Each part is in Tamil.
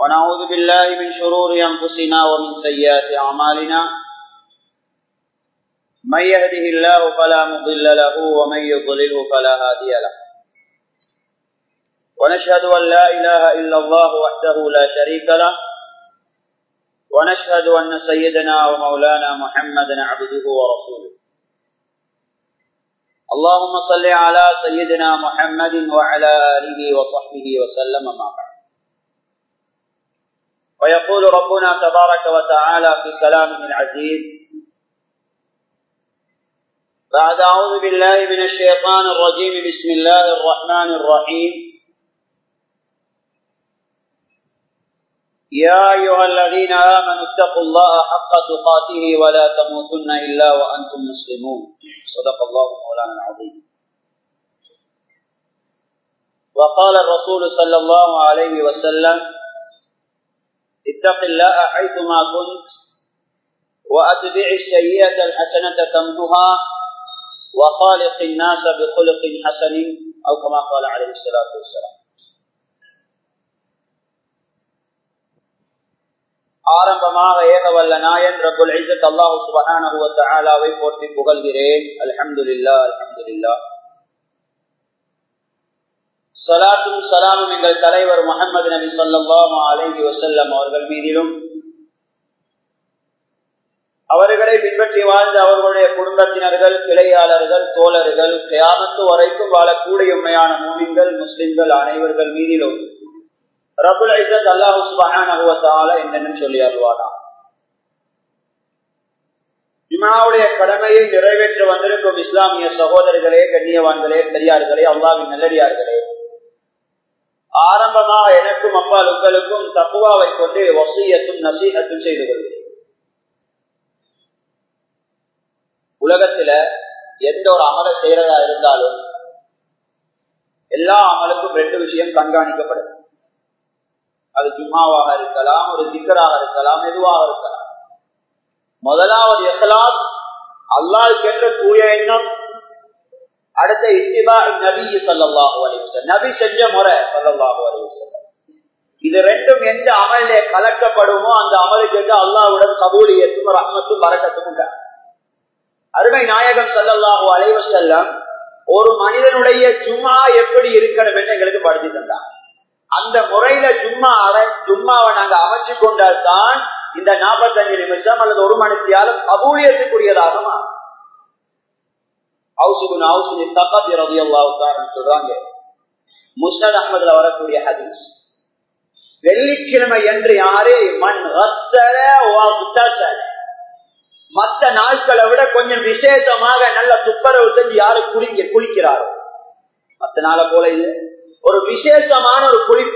ونعوذ بالله من شرور أنفسنا ومن سيئات أعمالنا من يهده الله فلا مضل له ومن يضلله فلا هادي له ونشهد أن لا إله إلا الله وحده لا شريك له ونشهد أن سيدنا ومولانا محمدا عبده ورسوله اللهم صل على سيدنا محمد وعلى آله وصحبه وسلم ما بعد ويقول ربنا تبارك وتعالى في كلامه العزيز بعد أعوذ بالله من الشيطان الرجيم بسم الله الرحمن الرحيم يا أيها الذين آمنوا اتقوا الله حق تقاته ولا تموتن إلا وأنتم مسلمون صدق الله مولانا العظيم وقال الرسول صلى الله عليه وسلم اتق الله حيثما كنت وأتبع السيئة الحسنة تمنها وخالق الناس بخلق حسن أو كما قال عليه الصلاة والسلام ஆரம்பமாக ஏகவல்ல நாயன் ரபுல் இசத் அல்லாஹு சுபஹானஹு தஆலாவை போற்றி புகழ்கிறேன் அல்ஹம்துலில்லாஹ் அல்ஹம்துலில்லாஹ் ஸலாத்தும் ஸலாமும் எங்கள் தலைவர் முஹம்மது நபி ஸல்லல்லாஹு அலைஹி வஸல்லம் அவர்கள் மீதிலும் அவர்களை பின்பற்றி வாழ்ந்த அவர்களுடைய குடும்பத்தினர்கள் கிளையாளர்கள் தோழர்கள் கியாமத்து வரைக்கும் வாழக்கூடிய உண்மையான மூமின்கள் முஸ்லிம்கள் அனைவர்கள் மீதிலும் ரபுல் ஐசத் அல்லாஹு சுபஹானஹுவத்தால என்னன்னு சொல்லி அருவானா இமாவுடைய கடமையை நிறைவேற்ற வந்திருக்கும் இஸ்லாமிய சகோதரர்களே கண்ணியவான்களே பெரியார்களே அல்லாவின் நல்லடியார்களே ஆரம்பமாக எனக்கும் அப்பால் உங்களுக்கும் தக்குவாவை கொண்டு வசியத்தும் நசீகத்தும் செய்து கொள்கிறேன் உலகத்துல எந்த ஒரு அமலை செய்யறதா இருந்தாலும் எல்லா அமலுக்கும் ரெண்டு விஷயம் கண்காணிக்கப்படும் அது ஜும்மாவாக இருக்கலாம் ஒரு சிக்கராக இருக்கலாம் எதுவாக இருக்கலாம் முதலாவது எஹலாஸ் அல்லாஹ் என்ற தூய எண்ணம் அடுத்த இத்திபா நபி சல்லாஹூ அலிவசன் நபி செஞ்ச முறை சல்லாஹூ அலிவசன் இது ரெண்டும் எந்த அமலிலே கலக்கப்படுமோ அந்த அமலுக்கு அல்லாவுடன் கபூலியத்தும் ரஹ்மத்தும் வரக்கத்தும் அருமை நாயகம் சல்லாஹூ அலைவசல்லம் ஒரு மனிதனுடைய ஜும்மா எப்படி இருக்கணும் என்று எங்களுக்கு படித்து தந்தார் அந்த முறையில ஜும்மா அரை ஜும்மாவை நாங்க அமைச்சு கொண்டால் தான் இந்த நாற்பத்தஞ்சு நிமிஷம் அல்லது ஒரு மணித்தியாலும் கபூலியத்துக்குரியதாகுமா சொல்றாங்க முஸ்னத் அஹமதுல வரக்கூடிய ஹதீஸ் வெள்ளிக்கிழமை என்று யாரே மண் மற்ற நாட்களை விட கொஞ்சம் விசேஷமாக நல்ல துப்புரவு செஞ்சு யாரு குளிக்க குளிக்கிறாரோ மற்ற நாளை போல இல்லை ஒரு விசேஷமான ஒரு குளிப்பு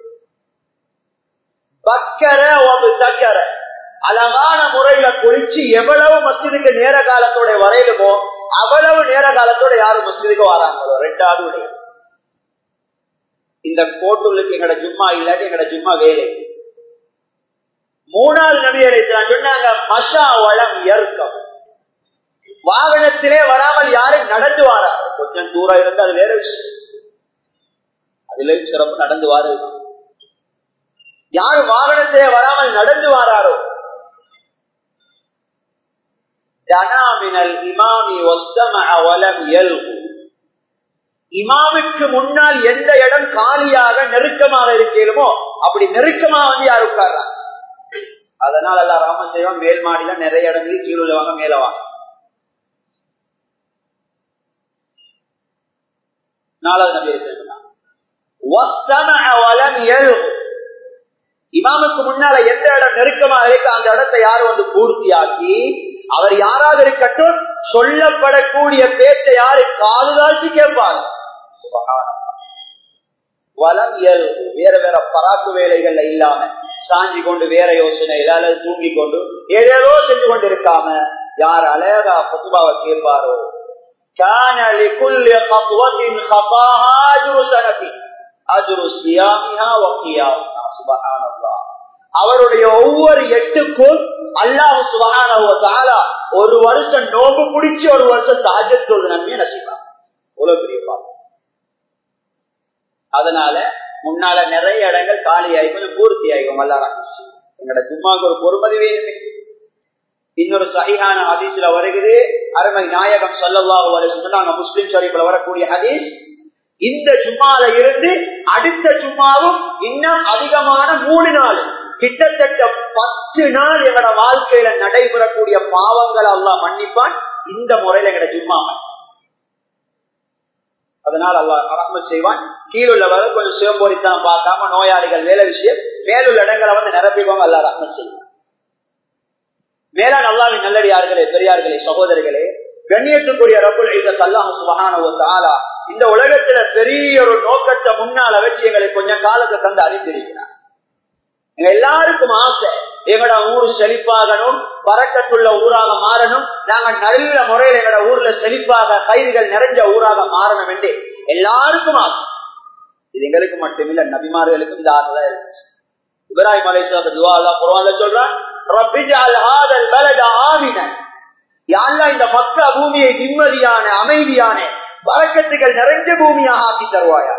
பக்கர ஒரு சக்கர அழகான முறையில குளிச்சு எவ்வளவு மஸ்ஜிதுக்கு நேர காலத்தோட வரையிலுமோ அவ்வளவு நேர காலத்தோட யாரும் மஸ்ஜிதுக்கு வராங்களோ ரெண்டாவது உடைய இந்த கோட்டுள்ளுக்கு எங்கட ஜும்மா இல்லாட்டி எங்கட ஜும்மா வேலை மூணாவது நபியரை சொன்னாங்க மஷா வளம் ஏற்கம் வாகனத்திலே வராமல் யாரும் நடந்து வாராரு கொஞ்சம் தூரம் இருந்து அது வேற விஷயம் அதுல சிறப்பு நடந்து வாரு யாரு வாகனத்திலே வராமல் நடந்து வாராரோ ஜனாமினல் இமாமி வலம் இமாமுக்கு முன்னால் எந்த இடம் காலியாக நெருக்கமாக இருக்கலுமோ அப்படி நெருக்கமா வந்து யாரு உட்கார்றாங்க அதனால எல்லாம் ராம செய்வோம் மேல் மாடியில நிறைய இடங்களில் கீழே உள்ளவங்க மேல வாங்க நாலாவது நம்பி இமாமுக்கு முன்னால எந்த இடம் நெருக்கமா இருக்கு அந்த இடத்தை யாரு வந்து பூர்த்தியாக்கி அவர் யாராவது இருக்கட்டும் சொல்லப்படக்கூடிய பேச்சை யாரு காதுதாழ்த்தி கேட்பாங்க வளம் இயல்பு வேற வேற பராக்கு வேலைகள்ல இல்லாம சாஞ்சி கொண்டு வேற யோசனையில அல்லது தூங்கி கொண்டு ஏதேதோ செஞ்சு கொண்டு இருக்காம யார் அழகா பத்துபாவை கேட்பாரோ كان لكل خطوة خطاها أجر سنة أجر صيامها وقيامها سبحان الله அவருடைய ஒவ்வொரு எட்டுக்கும் அல்லாஹ் சுபகான ஒரு வருஷம் நோம்பு பிடிச்சி ஒரு வருஷம் தாஜத்தோடு நன்மையை நசிப்பான் அவ்வளவு பெரிய பாவம் அதனால முன்னால நிறைய இடங்கள் காலியாகி கொஞ்சம் பூர்த்தி ஆகும் அல்லாஹ் எங்களோட ஜும்மாவுக்கு ஒரு பொறுமதி வேணுமே இன்னொரு சகிஹான ஹதீஸ்ல வருகிறது அருமை நாயகம் சல்லல்லாஹு அலைஹி சொன்னாங்க முஸ்லிம் ஷரீஃப்ல வரக்கூடிய ஹதீஸ் இந்த ஜும்மால இருந்து அடுத்த ஜும்மாவும் இன்னும் அதிகமான மூணு நாள் கிட்டத்தட்ட பத்து நாள் எங்களோட வாழ்க்கையில நடைபெறக்கூடிய பாவங்களை அல்லாஹ் மன்னிப்பான் இந்த முறையில எங்கட ஜும்மா அதனால் அல்லாஹ் ரஹ்மத் செய்வான் கீழுள்ளவரை கொஞ்சம் சிவம்போரித்தனம் பார்க்காம நோயாளிகள் வேலை விஷயம் மேலுள்ள இடங்களை வந்து நிரப்பிக்குவாங்க அல்லாஹ் ரஹ்மத் செய்வான் மேலான் அல்லாவின் நல்லடியார்களே பெரியார்களே சகோதரிகளே கண்ணியத்துக்குரிய ரபுல் அல்லாஹு சுபகான இந்த உலகத்துல பெரிய ஒரு நோக்கத்தை முன்னால வச்சு எங்களை கொஞ்சம் காலத்தை தந்து அறிந்திருக்கிறார் எங்க எல்லாருக்கும் ஆசை எங்கட ஊர் செழிப்பாகணும் பறக்கத்துள்ள ஊராக மாறணும் நாங்க நல்ல முறையில் எங்கட ஊர்ல செழிப்பாக கைதுகள் நிறைஞ்ச ஊராக மாறணும் என்று எல்லாருக்கும் ஆசை இது எங்களுக்கு மட்டுமில்ல நபிமார்களுக்கும் இந்த ஆசை இருந்துச்சு இப்ராஹிம் அலைஹிஸ்ஸலாத்து துஆ அல்லாஹ் குர்ஆன்ல சொல்றான் ரப்பிஜ்அல் ஹாதல் பலத ஆமினன் யா அல்லாஹ் இந்த மக்கா பூமியை நிம்மதியான அமைதியான பரக்கத்துகள் நிறைஞ்ச பூமியாக ஆக்கி தருவாயா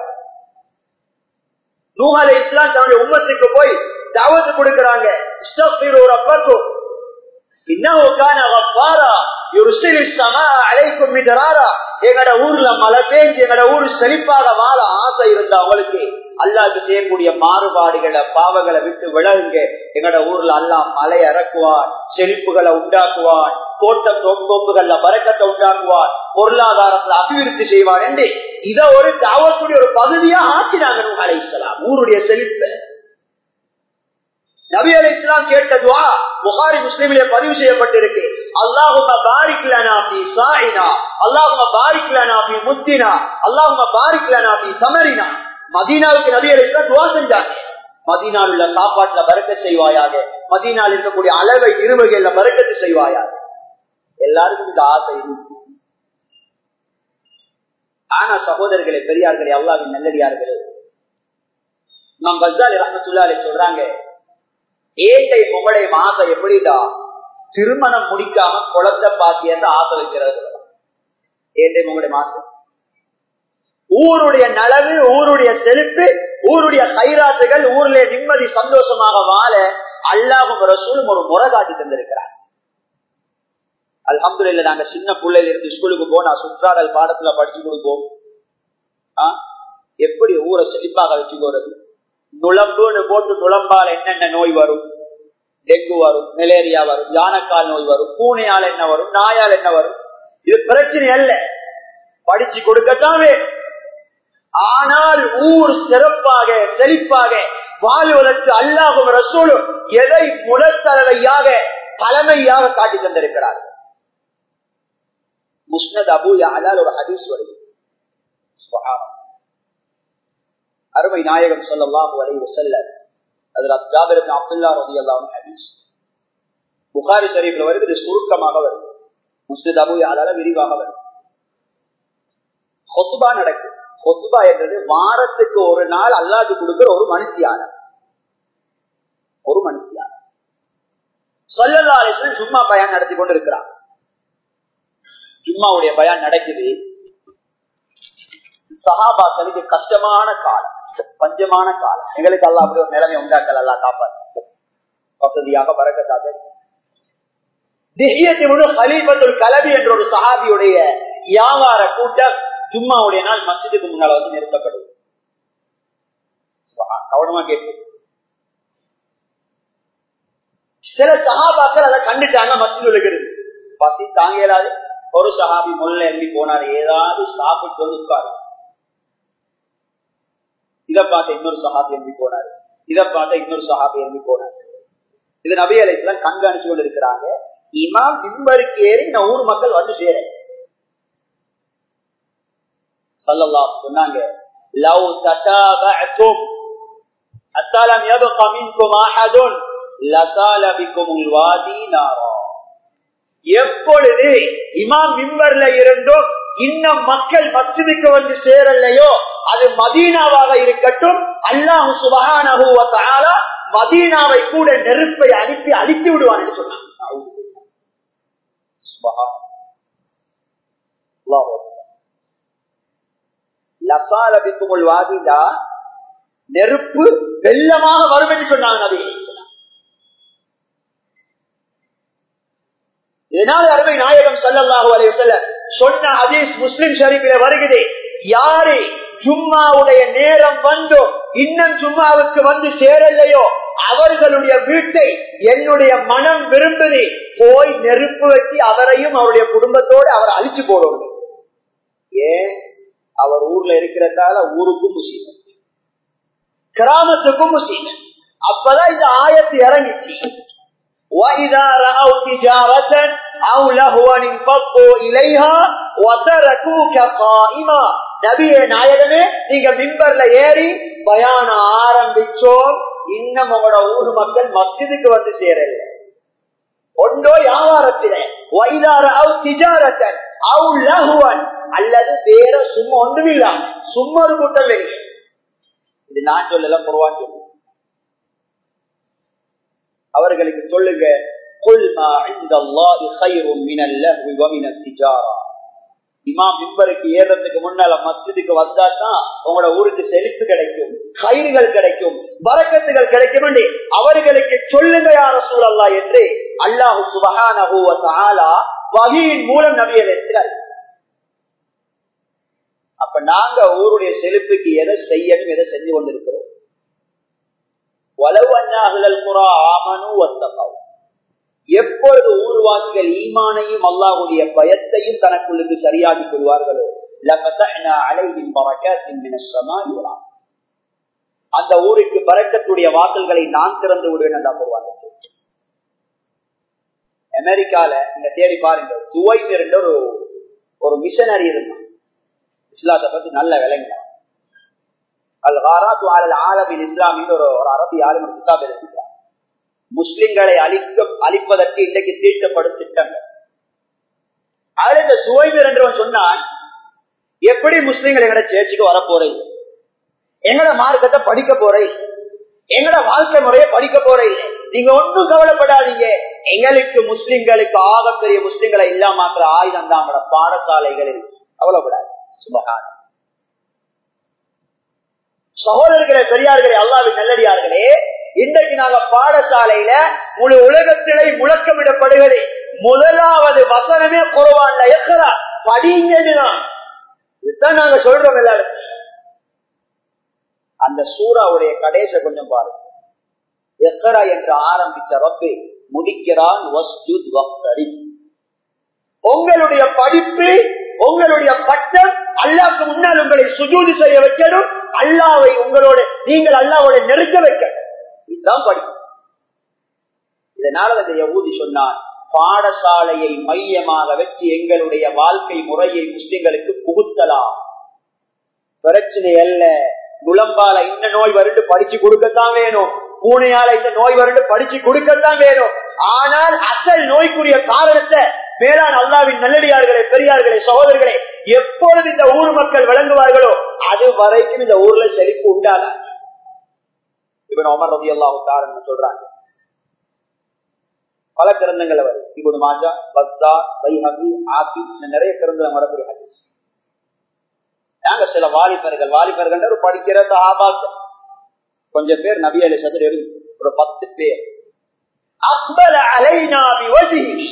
நூஹ் அலைஹிஸ்ஸலாம் தன்னுடைய உம்மத்துக்கு போய் தாவத்து கொடுக்கறாங்க இஸ்தக்ஃபிரு ரப்பக்கும் இன்னஹு கான கஃபாரா யுர்சிலு ஸமாஅ அலைக்கும் மிதராரா எங்கட ஊர்ல மழை பெஞ்சு எங்கட ஊர் செழிப்பாக வாழ ஆசை இருந்தா அவங்களுக்கு அல்லாஹ்க்கு செய்யக்கூடிய மாறுபாடுகளை பாவங்களை விட்டு விலகுங்க எங்கட ஊர்ல அல்லாஹ் மலை இறக்குவான் செழிப்புகளை உண்டாக்குவான் தோட்டம் தோப்புகள்ல பறக்கத்தை உண்டாக்குவான் பொருளாதாரத்துல அபிவிருத்தி செய்வான் என்று இத ஒரு தாவத்துடைய ஒரு பகுதியா ஆக்கினாங்க நூஹ் அலைஹிஸ்ஸலாம் ஊருடைய செழிப்பை நபி அலி இஸ்லாம் கேட்டதுவா புகாரி முஸ்லிமிலே பதிவு செய்யப்பட்டிருக்கு அல்லாஹும பாரிக் லனா ஃபீ சாயினா அல்லாஹும பாரிக் லனா ஃபீ முத்தினா அல்லாஹும பாரிக் லனா ஃபீ சமரினா மதீனாவுக்கு நபி அலி இஸ்லாம் துவா செஞ்சாங்க மதீனாவில் உள்ள சாப்பாட்டுல பறக்க செய்வாயாக மதீனாவில் இருக்கக்கூடிய அளவை இருவகையில பறக்கத்து செய்வாயாக எல்லாருக்கும் இந்த ஆசை இருக்கு ஆனா சகோதரர்களே பெரியார்களே அல்லாவின் நல்லடியார்களே நம் பஸ்தாலி ரஹமத்துல்லாலே சொல்றாங்க ஏட்டை முகடை மாசம் எப்படிடா திருமணம் முடிக்காம குழந்தை பாத்தியத்தை ஆசை வைக்கிறது ஏட்டை முகடை மாசம் ஊருடைய நலவு ஊருடைய செழிப்பு ஊருடைய கைராத்துகள் ஊர்ல நிம்மதி சந்தோஷமாக வாழ அல்லாஹும் ரசூலும் ஒரு முறை காட்டி தந்திருக்கிறார் அல்ஹம்துலில்லாஹ் நாங்க சின்ன பிள்ளையில இருந்து ஸ்கூலுக்கு போனா சுற்றாடல் பாடத்துல படிச்சு கொடுப்போம் எப்படி ஊரை செழிப்பாக வச்சுக்கிறது நுழம்புன்னு போட்டு நுழம்பால் என்னென்ன நோய் வரும் டெங்கு வரும் மலேரியா வரும் யானைக்கால் நோய் வரும் பூனையால் என்ன வரும் நாயால் என்ன வரும் இது பிரச்சனை அல்ல படிச்சு கொடுக்கத்தான் வேணும் ஆனால் ஊர் சிறப்பாக செழிப்பாக வாழ்வதற்கு அல்லாஹும் ரசூலும் எதை முதற்தலையாக தலைமையாக காட்டி தந்திருக்கிறார்கள் முஸ்னத் அபு யாலால் ஒரு ஹதீஸ் வருது அருமை நாயகம் சொல்லலாம் வரைவு செல்ல அதுல ஜாபிர் அப்துல்லா ரவி அல்லாம் ஹதீஸ் புகாரி ஷரீஃப்ல வருது இது சுருக்கமாக வருது முஸ்லித் அபு யாலால விரிவாக வருது ஹொத்துபா நடக்கும் ஹொத்துபா என்றது வாரத்துக்கு ஒரு நாள் அல்லாது கொடுக்கிற ஒரு மனுஷியானம் ஒரு மனுஷியானம் சொல்லல்லா அலிஸ்லாம் சும்மா பயன் நடத்தி கொண்டு இருக்கிறார் ஜும்மாவுடைய பயான் நடக்குது சகாபாக்களுக்கு கஷ்டமான காலம் பஞ்சமான காலம் எங்களுக்கு எல்லாம் அப்படி ஒரு நிலைமை உண்டாக்கல் எல்லாம் காப்பாற்று வசதியாக பறக்கத்தாக கலவி என்ற ஒரு சஹாபியுடைய வியாபார கூட்டம் ஜும்மாவுடைய நாள் மஸ்ஜிதுக்கு முன்னால வந்து நிறுத்தப்படுது கவனமா கேட்டு சில சகாபாக்கள் அதை கண்டுட்டாங்க மஸ்ஜித் இருக்கிறது பசி தாங்க இயலாது ஒரு சஹாபி முல்ல எழுதி போனார் ஏதாவது சாப்பிட்டு வந்து உட்காரு இதை பார்த்த இன்னொரு சஹாபி எழுதி போனாரு இதை பார்த்த இன்னொரு சஹாபி எழுதி போனாரு இது நபி அலைக்கெல்லாம் கண்காணிச்சு கொண்டு இருக்கிறாங்க இமாம் மிம்பருக்கு ஏறி இந்த ஊர் மக்கள் வந்து சேர சொல்லலாம் சொன்னாங்க லவ் ததாபஅதும் அத்தாலம் யபக மின்கும் அஹதுன் லசால பிக்குமுல் வாதி நாரா எப்பொழுது இமாம் மிம்பர்ல இருந்தும் இன்னும் மக்கள் மஸ்ஜிதுக்கு வந்து சேரலையோ அது மதீனாவாக இருக்கட்டும் அல்லாஹு சுபகான மதீனாவை கூட நெருப்பை அனுப்பி அழித்து விடுவான் என்று சொன்னாங்க நெருப்பு வெள்ளமாக வரும் என்று சொன்னாங்க நபி இதனால் அருமை நாயகம் சல்லல்லாஹு அலைஹி வஸல்லம் சொன்ன ஹதீஸ் முஸ்லிம் ஷரீஃபில வருகிறது யாரு ஜும்மாவுடைய நேரம் வந்தோ இன்னும் ஜும்மாவுக்கு வந்து சேரலையோ அவர்களுடைய வீட்டை என்னுடைய மனம் விரும்புது போய் நெருப்பு வச்சு அவரையும் அவருடைய குடும்பத்தோடு அவர் அழிச்சு போடுவாங்க ஏன் அவர் ஊர்ல இருக்கிறதால ஊருக்கும் முசீபத் கிராமத்துக்கும் முசீபத் அப்பதான் இந்த ஆயத்து இறங்கிச்சு وَإِذَا رَأَوْا تِجَارَةً أَوْ لَهْوًا انفَضُّوا إِلَيْهَا وَتَرَكُوكَ قَائِمًا நபியே நாயகமே நீங்க மிம்பர்ல ஏறி பயான ஆரம்பிச்சோம் இன்னும் உங்களோட ஊர் மக்கள் மஸ்ஜிதுக்கு வந்து சேரல ஒன்றோ வியாபாரத்தில வைதார அவ் திஜாரத்தன் அவ் லகுவன் அல்லது வேற சும்மா ஒன்றுமில்லாம சும்மா ஒரு கூட்டம் வெளியே இது நான் சொல்லல பொருவான் சொல்லு அவர்களுக்கு சொல்லுங்க قُلْ مَا عِندَ اللَّهِ خَيْرٌ مِنَ اللَّهْوِ وَمِنَ التِّجَارَةِ இமாம் மிம்பருக்கு ஏறதுக்கு முன்னால மஸ்ஜிதுக்கு வந்தாதான் உங்களோட ஊருக்கு செழிப்பு கிடைக்கும் கயிறுகள் கிடைக்கும் வரக்கத்துகள் கிடைக்கும் என்று அவர்களுக்கு சொல்லுங்க யார சூழல்லா என்று அல்லாஹு சுபகான வகையின் மூலம் நபியல் இருக்கிறார் அப்ப நாங்க ஊருடைய செழிப்புக்கு எதை செய்யணும் எதை செஞ்சு கொண்டிருக்கிறோம் வலவு அண்ணாகுதல் புறா ஆமனு ஒத்தப்பாவும் எப்பொழுது ஊர்வாசிகள் ஈமானையும் அல்லாஹுடைய பயத்தையும் தனக்குள்ளுக்கு சரியாகி கொள்வார்களோ அந்த ஊருக்கு பறக்கக்கூடிய வாசல்களை நான் திறந்து விடுவேன் என்றா போவாங்க அமெரிக்கால நீங்க தேடி பாருங்க சுவைம் என்ற ஒரு ஒரு மிஷனரி இருந்தான் இஸ்லாத்தை பத்தி நல்ல விளங்க அல் வாராத் ஆலல் ஆலமில் இஸ்லாமின் ஒரு ஒரு அரபி ஆளும் ஒரு கிதாப் இருக்கிறார் முஸ்லிம்களை அழிக்க அழிப்பதற்கு இன்றைக்கு தீட்டப்படும் திட்டங்கள் அதுல இந்த சுவைமர் என்றவன் சொன்னான் எப்படி முஸ்லிம்கள் எங்கட சேர்ச்சுக்கு வரப்போறேன் எங்கட மார்க்கத்தை படிக்க போறேன் எங்கட வாழ்க்கை முறையை படிக்க போறேன் நீங்க ஒன்றும் கவலைப்படாதீங்க எங்களுக்கு முஸ்லிம்களுக்கு ஆகப்பெரிய முஸ்லிம்களை இல்லாமக்கிற ஆயுதம் தான் பாடசாலைகளில் கவலைப்படாது சுபகான சகோதரர்களே பெரியார்களே அல்லாவின் நல்லடியார்களே இன்றைக்கு நாங்க பாடசாலையில முழு உலகத்திலே முழக்கமிடப்படுகிறது முதலாவது வசனமே குறவான்ல எக்கரா படிங்கன்னுதான் இதுதான் நாங்க சொல்றோம் எல்லாரும் அந்த சூறாவுடைய கடைச கொஞ்சம் பாருங்க எக்கரா என்று ஆரம்பிச்ச ரப்பு முடிக்கிறான் உங்களுடைய படிப்பு உங்களுடைய பட்டம் அல்லாவுக்கு முன்னால் உங்களை சுஜூதி செய்ய வைக்கணும் அல்லாவை உங்களோட நீங்கள் அல்லாவோட நெருக்க வைக்கணும் இதுதான் படிப்பு இதனால அந்த யகூதி சொன்னார் பாடசாலையை மையமாக வச்சு எங்களுடைய வாழ்க்கை முறையை முஸ்லிம்களுக்கு புகுத்தலாம் பிரச்சனை அல்ல குளம்பால இந்த நோய் வருண்டு படிச்சு கொடுக்கத்தான் வேணும் பூனையால இந்த நோய் வருண்டு படிச்சு கொடுக்கத்தான் வேணும் ஆனால் அசல் நோய்க்குரிய காரணத்தை மேலான அல்லாவின் நல்லடியார்களே பெரியார்களே சகோதரர்களே எப்பொழுது இந்த ஊர் மக்கள் விளங்குவார்களோ அது வரைக்கும் இந்த ஊர்ல செழிப்பு உண்டாக இவன் ஒமர் ரவி அல்லாஹு சொல்றாங்க பல கிரந்தங்கள் வரும் இபுன் மாஜா பஸ்தா பைஹபி ஆபி நிறைய கிரந்தம் வரக்கூடிய ஹதீஸ் நாங்க சில வாலிபர்கள் வாலிபர்கள் ஒரு படிக்கிற சஹாபாக்கள் கொஞ்சம் பேர் நபி அலி சதுர ஒரு பத்து பேர் அக்பல அலைனா பிவஜிஹி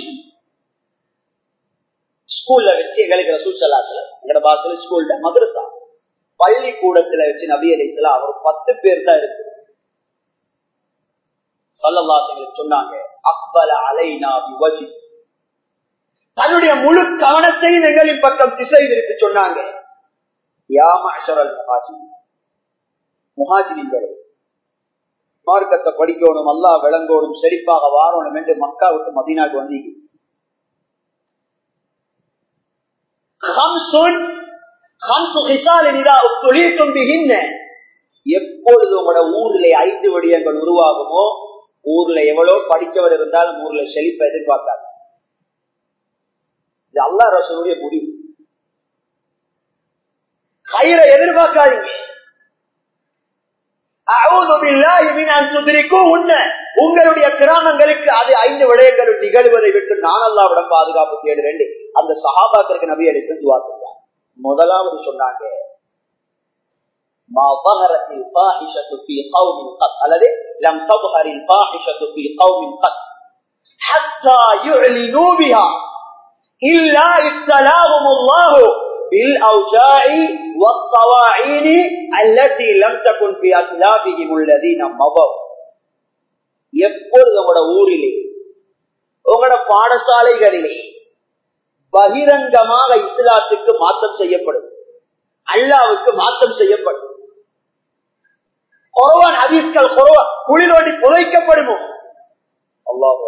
ஸ்கூல்ல வச்சு எங்களுக்கு ரசூல் சலாத்துல எங்கட பாசல ஸ்கூல்ல மதுரசா பள்ளிக்கூடத்துல வச்சு நபி அலிஸ்லாம் அவர் பத்து பேர் தான் இருக்கு சல்லல்லாசங்களுக்கு சொன்னாங்க அக்பல அலைனா விவஜி தன்னுடைய முழு கவனத்தையும் எங்களின் பக்கம் திசை விரித்து சொன்னாங்க யாமரல் முஹாஜி முஹாஜினிகளே மார்க்கத்தை படிக்கணும் அல்லா விளங்கோடும் செழிப்பாக வாரணும் என்று மக்காவுக்கு மதினாக்கு வந்தீங்க எப்பொழுது உங்களோட ஊர்ல ஐந்து விடயங்கள் உருவாகுமோ ஊர்ல எவ்வளவு படிச்சவர் இருந்தாலும் ஊர்ல செழிப்ப எதிர்பார்க்காது இது அல்லா ரசனுடைய முடிவு கயிறை எதிர்பார்க்காதீங்க உங்களுடைய கிராமங்களுக்கு அது ஐந்து விடயங்கள் நிகழ்வதை விட்டு நான் அல்லாவிடம் பாதுகாப்பு தேடுறேன் அந்த சகாபாக்களுக்கு நபி அலிசன் துவா செஞ்சாங்க முதலாவது சொன்னாங்க ما ظهرت الفاحشة في قوم قط الذي لم تظهر الفاحشة في قوم قط حتى يعلنوا بها إلا ابتلاهم الله بالأوجاع والطواعين التي لم تكن في أسلافهم الذين مضوا எப்பொழுது உங்களோட ஊரிலே உங்களோட பாடசாலைகளிலே பகிரங்கமாக இஸ்லாத்துக்கு மாற்றம் செய்யப்படும் அல்லாவுக்கு மாற்றம் செய்யப்படும் குறவான் ஹதீஸ்கள் குறவா குளிரோடி புதைக்கப்படுமோ அல்லாஹ்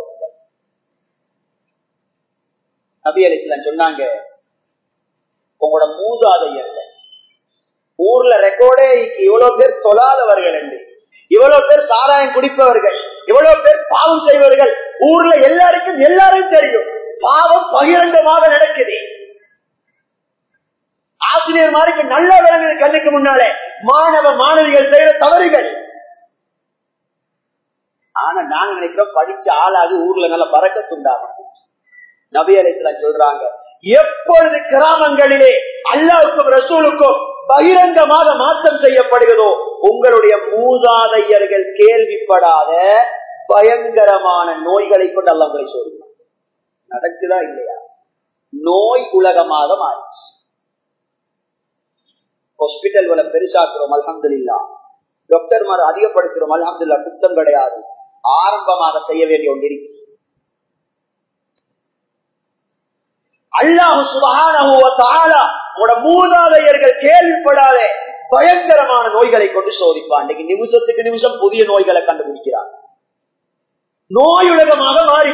நபி அலிஸ்லாம் சொன்னாங்க உங்களோட மூதாதையர்கள் ஊர்ல ரெக்கார்டே இவ்வளவு பேர் தொழாதவர்கள் என்று இவ்வளவு பேர் சாராயம் குடிப்பவர்கள் இவ்வளவு பேர் பாவம் செய்வர்கள் ஊர்ல எல்லாருக்கும் எல்லாரும் தெரியும் பாவம் பகிரங்கமாக நடக்குது ஆசிரியர் மாதிரி நல்ல விலங்குது கண்ணுக்கு முன்னாலே மாணவ மாணவிகள் செய்யற தவறுகள் ஆனா நாங்க நினைக்கிறோம் படிச்ச ஆளாது ஊர்ல நல்ல பறக்கத்துண்டாகும் நபி அலிஸ்லாம் சொல்றாங்க எப்பொழுது கிராமங்களிலே அல்லாவுக்கும் ரசூலுக்கும் பகிரங்கமாக மாற்றம் செய்யப்படுகிறதோ உங்களுடைய மூதாதையர்கள் கேள்விப்படாத பயங்கரமான நோய்களை கொண்டு அல்ல உங்களை சொல்லுவாங்க நடக்குதா இல்லையா நோய் உலகமாக மாறிச்சு ஹாஸ்பிட்டல்களை பெருசாக்குறோம் அலமதுல்லா டாக்டர்மார் அதிகப்படுத்துறோம் அலமதுல்லா குத்தம் கிடையாது ஆரம்பமாக செய்ய வேண்டிய ஒன்று இருக்கு அல்லாஹு சுபகான மூதாதையர்கள் கேள்விப்படாத பயங்கரமான நோய்களை கொண்டு சோதிப்பான் இன்னைக்கு நிமிஷத்துக்கு நிமிஷம் புதிய நோய்களை கண்டுபிடிக்கிறார் நோய் உலகமாக மாறி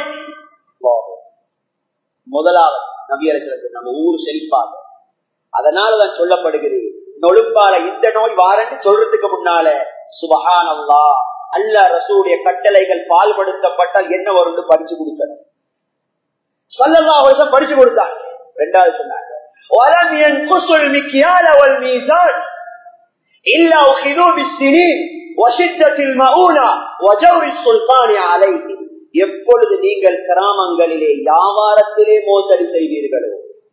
முதலாவது நபியரசு நம்ம ஊர் செழிப்பாங்க அதனாலதான் சொல்லப்படுகிறது நொழுப்பால இந்த நோய் வாரன்னு சொல்றதுக்கு முன்னால சுபகானல்லா அல்ல ரசூடைய கட்டளைகள் பால்படுத்தப்பட்டால் என்ன வரும்னு படிச்சு கொடுக்கணும் சொல்லல்லா வருஷம் படிச்சு கொடுத்தாங்க ரெண்டாவது சொன்னாங்க ولم ينقصوا المكيال والميزان إلا أخذوا بالسنين وشدة المؤونة وجور السلطان عليه எப்பொழுது நீங்கள் கிராமங்களிலே வியாபாரத்திலே மோசடி செய்வீர்களோ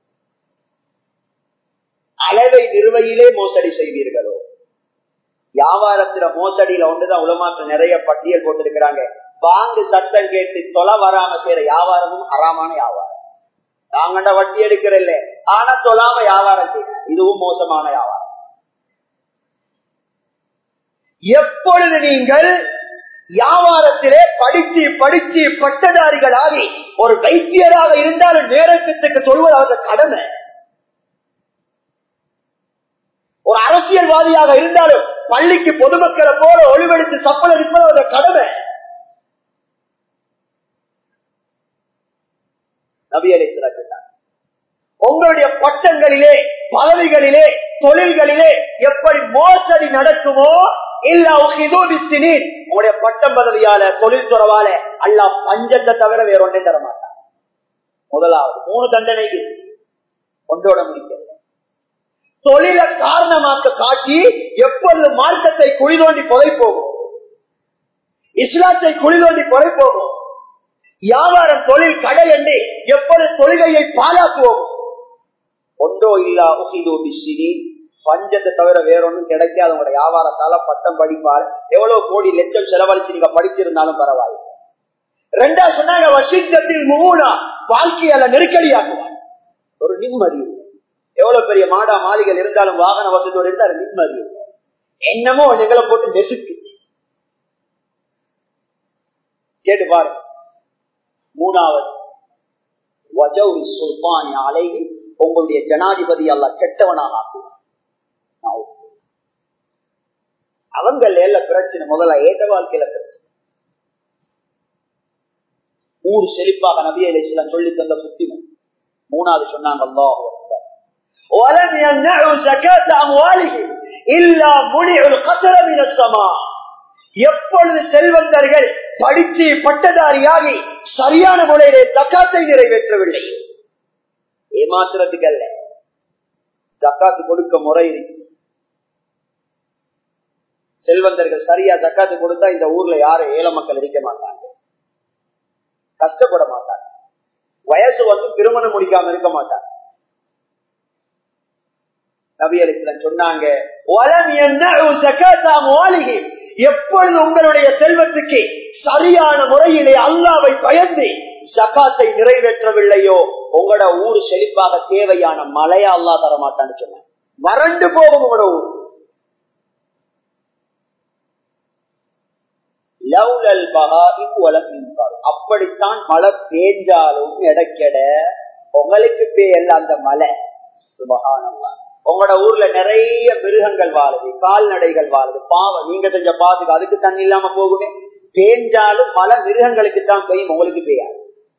அளவை நிறுவையிலே மோசடி செய்வீர்களோ வியாபாரத்துல மோசடியில ஒன்றுதான் உலமாக்கள் நிறைய பட்டியல் போட்டிருக்கிறாங்க வாங்கு சட்டம் கேட்டு தொலை வராம செய்யற வியாபாரமும் அறாமான வியாபாரம் நாங்கண்ட வட்டி எடுக்கிறல்ல ஆனா தொலாம வியாபாரம் செய்ய இதுவும் மோசமான வியாபாரம் எப்பொழுது நீங்கள் வியாபாரத்திலே படிச்சு படிச்சு பட்டதாரிகளாகி ஒரு வைத்தியராக இருந்தாலும் நேரத்துக்கு சொல்வது அவர்கள் கடமை ஒரு அரசியல்வாதியாக இருந்தாலும் பள்ளிக்கு பொதுமக்களை போல ஒளிவெடுத்து சப்பல் அடிப்பது அவர்கள் கடமை நபியலை சொன்னார் உங்களுடைய பட்டங்களிலே பதவிகளிலே தொழில்களிலே எப்படி மோசடி நடக்குமோ இல்ல உங்களுடைய பட்டம் பதவியால தொழில் துறவால அல்ல பஞ்சத்தை தவிர வேற ஒன்றே தர மாட்டான் முதலாவது மூணு தண்டனைக்கு ஒன்றோட முடிக்க தொழில காரணமாக்க காட்டி எப்பொழுது மார்க்கத்தை குழி தோண்டி கொலை போகும் இஸ்லாத்தை குழி தோண்டி கொலை போகும் வியாபாரம் தொழில் கடை என்று எப்பொழுது தொழுகையை பாலாக்குவோம் ஒன்றோ இல்லா உகிதோ பிஸ்டினி பஞ்சத்தை தவிர வேற ஒன்றும் கிடைக்காத உங்களோட வியாபாரத்தால பட்டம் படிப்பால் எவ்வளவு கோடி லட்சம் செலவழிச்சு நீங்க படிச்சிருந்தாலும் பரவாயில்லை ரெண்டா சொன்னாங்க வசித்தத்தில் மூணா வாழ்க்கையால நெருக்கடியாக்குவார் ஒரு நிம்மதி எவ்வளவு பெரிய மாடா மாளிகள் இருந்தாலும் வாகன வசதியோடு இருந்தால் நிம்மதி என்னமோ எங்களை போட்டு நெசுக்கு கேட்டு பாருங்க மூணாவது சுல்பானி அலைகி உங்களுடைய ஜனாதிபதி அல்ல கெட்டவனாக ஆக்குவார் அவங்க ஏல பிரச்சனை முதல்ல ஏற்ற வாழ்க்கையில பிரச்சனை ஊர் செழிப்பாக நபியை சொல்லி தந்த புத்திமன் மூணாவது சொன்னாங்க அல்லாஹ் ولم يمنعوا زكاة أموالهم إلا منعوا القطر من السماء எப்பொழுது செல்வந்தர்கள் படித்து பட்டதாரியாகி சரியான முறையிலே ஜக்காத்தை நிறைவேற்றவில்லை ஏமாத்துறதுக்கு அல்ல ஜக்காத்து கொடுக்க முறை இருக்கு செல்வந்தர்கள் சரியா ஜக்காத்து கொடுத்தா இந்த ஊர்ல யாரும் ஏழை மக்கள் இருக்க மாட்டாங்க கஷ்டப்பட மாட்டாங்க வயசு வந்து திருமணம் முடிக்காம இருக்க மாட்டாங்க நபியலிஸ்லாம் சொன்னாங்க "வலம் யம்னஉ ஸகாத அம்வாலிஹிம்." எப்பொழுது உங்களுடைய செல்வத்துக்கு சரியான முறையிலே அல்லாவை பயந்து ஜகாத்தை நிறைவேற்றவில்லையோ உங்களோட ஊர் செழிப்பாக தேவையான மழையா அல்லா தர மாட்டான்னு சொன்னாங்க வறண்டு போகும் உங்களோட ஊர் லவ்லல் பகாஇம் வலம் யுன்கார். அப்படித்தான் மழை பேஞ்சாலும் எடக்கெட உங்களுக்கு பேயல்ல அந்த மலை சுபகானல்லா உங்களோட ஊர்ல நிறைய மிருகங்கள் வாழுது கால்நடைகள் வாழுது பாவம் நீங்க செஞ்ச பாத்துக்கு அதுக்கு தண்ணி இல்லாம போகுமே பேஞ்சாலும் மழை மிருகங்களுக்கு தான் பெய்யும் உங்களுக்கு பெய்யாது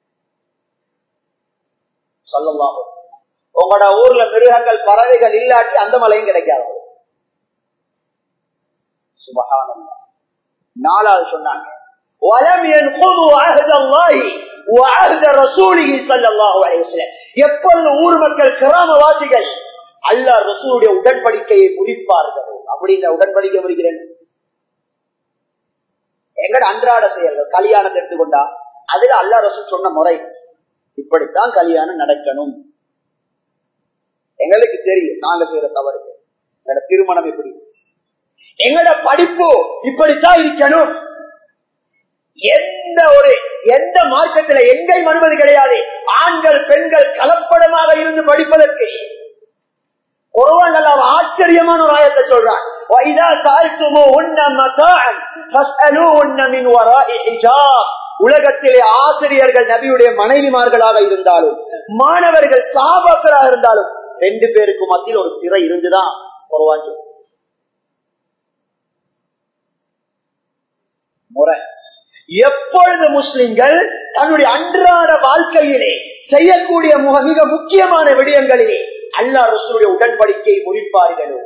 சொல்லலாம் உங்களோட ஊர்ல மிருகங்கள் பறவைகள் இல்லாட்டி அந்த மழையும் கிடைக்காது சுபகானல்லா நாலாவது சொன்னாங்க وَلَمْ يَنْقُضُوا عَهْدَ اللَّهِ وَعَهْدَ رَسُولِهِ صَلَّى اللَّهُ عَلَيْهِ وسلم. எப்பொழுது ஊர் மக்கள் கிராமவாசிகள் அல்லாஹ் ரசூலுடைய உடன்படிக்கையை முடிப்பார்களோ அப்படி இந்த உடன்படிக்கை முடிக்கிறேன் எங்கட அன்றாட செயல்கள் கல்யாணத்தை எடுத்துக்கொண்டா அதுல அல்லாஹ் ரசூல் சொன்ன முறை இப்படித்தான் கல்யாணம் நடக்கணும் எங்களுக்கு தெரியும் நாங்க செய்யற தவறு எங்களோட திருமணம் எப்படி எங்களோட படிப்பு இப்படித்தான் இருக்கணும் எந்த ஒரு எந்த மார்க்கத்துல எங்கேயும் அனுமதி கிடையாது ஆண்கள் பெண்கள் கலப்படமாக இருந்து படிப்பதற்கு ஒருவன் நல்ல ஒரு ஆச்சரியமான ஒரு ஆயத்தை சொல்றான் وَإِذَا سَأَلْتُمُوهُنَّ مَتَاعًا فَاسْأَلُوهُنَّ مِنْ وَرَاءِ حِجَابٍ உலகத்திலே ஆசிரியர்கள் நபியுடைய மனைவிமார்களாக இருந்தாலும் மாணவர்கள் சாபாக்களாக இருந்தாலும் ரெண்டு பேருக்கு மத்தியில் ஒரு திரை இருந்துதான் ஒருவான் சொல்றான். முறை எப்பொழுது முஸ்லிம்கள் தன்னுடைய அன்றாட வாழ்க்கையிலே செய்யக்கூடிய முக மிக முக்கியமான விடயங்களிலே அல்லாஹ் ரசூலுடைய உடன்படிக்கையை முடிப்பார்களோ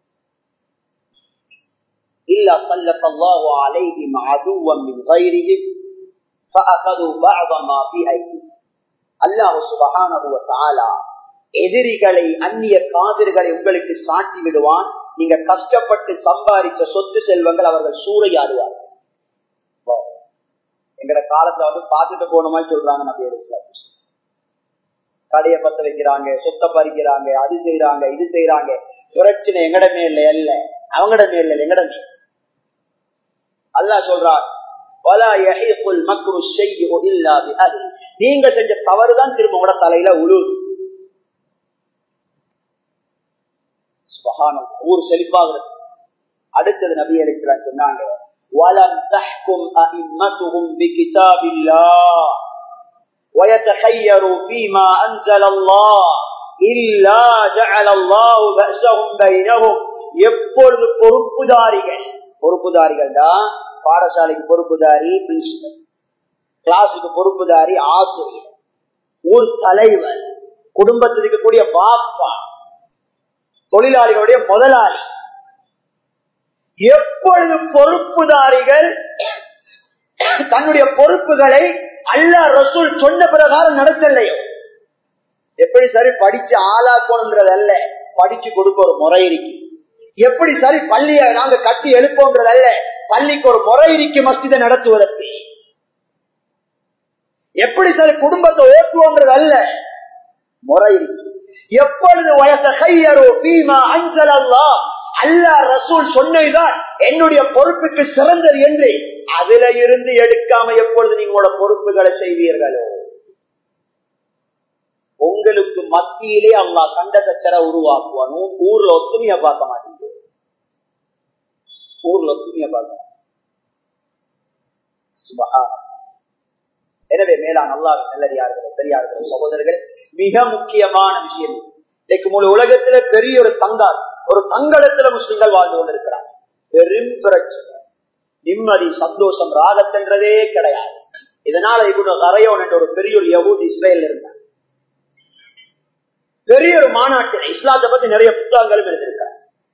إلا سلط الله عليهم عدوا من غيرهم فأخذوا بعض ما في أيديهم அல்லாஹ் சுபஹானஹு வ தஆலா எதிரிகளை அந்நிய காதிர்களை உங்களுக்கு சாட்டி விடுவான் நீங்க கஷ்டப்பட்டு சம்பாதிச்ச சொத்து செல்வங்கள் அவர்கள் சூறையாடுவார்கள் எங்கட காலத்துல வந்து பார்த்துட்டு போன மாதிரி சொல்றாங்க நபி அலிஸ்லாம் கடையை பத்த வைக்கிறாங்க சொத்தை பறிக்கிறாங்க அது செய்யறாங்க இது செய்யறாங்க பிரச்சனை எங்கட மேல இல்ல அவங்கட மேல இல்ல எங்கட மேல அல்லாஹ் சொல்றார் "வலா யஹீகுல் மக்ரு ஷையு இல்லா பிஅஹ்லி." நீங்க செஞ்ச தவறுதான் திரும்ப உங்களோட தலையில உழு சுபஹானல்லாஹ். ஊர் செழிப்பாகிறது அடுத்தது நபி அலிஸ்லாம் சொன்னாங்க وَلَمْ تَحْكُمْ أَئِمَّتُهُمْ بِكِتَابِ اللَّهِ وَيَتَخَيَّرُوا فِيمَا أَنزَلَ اللَّهِ إِلَّا جَعَلَ اللَّهُ بَأْسَهُمْ بَيْنَهُمْ எப்பொழுது பொறுப்புதாரிகள் பொறுப்புதாரிகள் தான் பாடசாலைக்கு பொறுப்புதாரி பிரின்சிபல் கிளாஸுக்கு பொறுப்புதாரி ஆசிரியர் ஊர் தலைவர் குடும்பத்தில் இருக்கக்கூடிய பாப்பா தொழிலாளிகளுடைய முதலாளி எப்பொழுது பொறுப்புதாரிகள் தன்னுடைய பொறுப்புகளை அல்லா ரசூல் சொன்ன பிரகாரம் நடத்தலையோ எப்படி சரி படிச்சு ஆளாக்கணும்ன்றது அல்ல படிச்சு கொடுக்க ஒரு முறை இருக்கு எப்படி சரி பள்ளியை நாங்க கட்டி எழுப்போன்றது அல்ல பள்ளிக்கு ஒரு முறை இருக்கு மஸ்திதை நடத்துவதற்கு எப்படி சரி குடும்பத்தை ஓட்டுவோன்றது அல்ல முறை இருக்கு எப்பொழுது வயச கையரோ பீமா அஞ்சல் அல்லா அல்லா ரசூல் சொன்னதுதான் என்னுடைய பொறுப்புக்கு சிறந்தது என்று அதுல இருந்து எடுக்காம எப்பொழுது நீங்களோட பொறுப்புகளை செய்வீர்களோ உங்களுக்கு மத்தியிலே அல்லா சண்டை சச்சர உருவாக்குவான் உன் ஊர்ல ஒத்துமைய பார்க்க மாட்டீங்க ஊர்ல ஒத்துமைய பார்க்க மாட்டீங்க. சுபஹானல்லாஹ். எனவே மேலான அல்லாஹ் நல்லடியார்கள் பெரியார்கள் சகோதரர்கள் மிக முக்கியமான விஷயம் இது. இன்னைக்கு முழு உலகத்துல பெரிய ஒரு தங்கா ஒரு தங்கடத்துல முஸ்லிம்கள் வாழ்ந்து கொண்டிருக்கிறார் பெரும் பிரச்சனை நிம்மதி சந்தோஷம் ராகத்தென்றதே கிடையாது இதனால இவனு கரையோன் என்ற ஒரு பெரிய ஒரு யகூதி இஸ்ரேல் இருந்தார் பெரிய ஒரு மாநாட்டில் இஸ்லாத்தை பத்தி நிறைய புத்தகங்களும் எழுதியிருக்கார்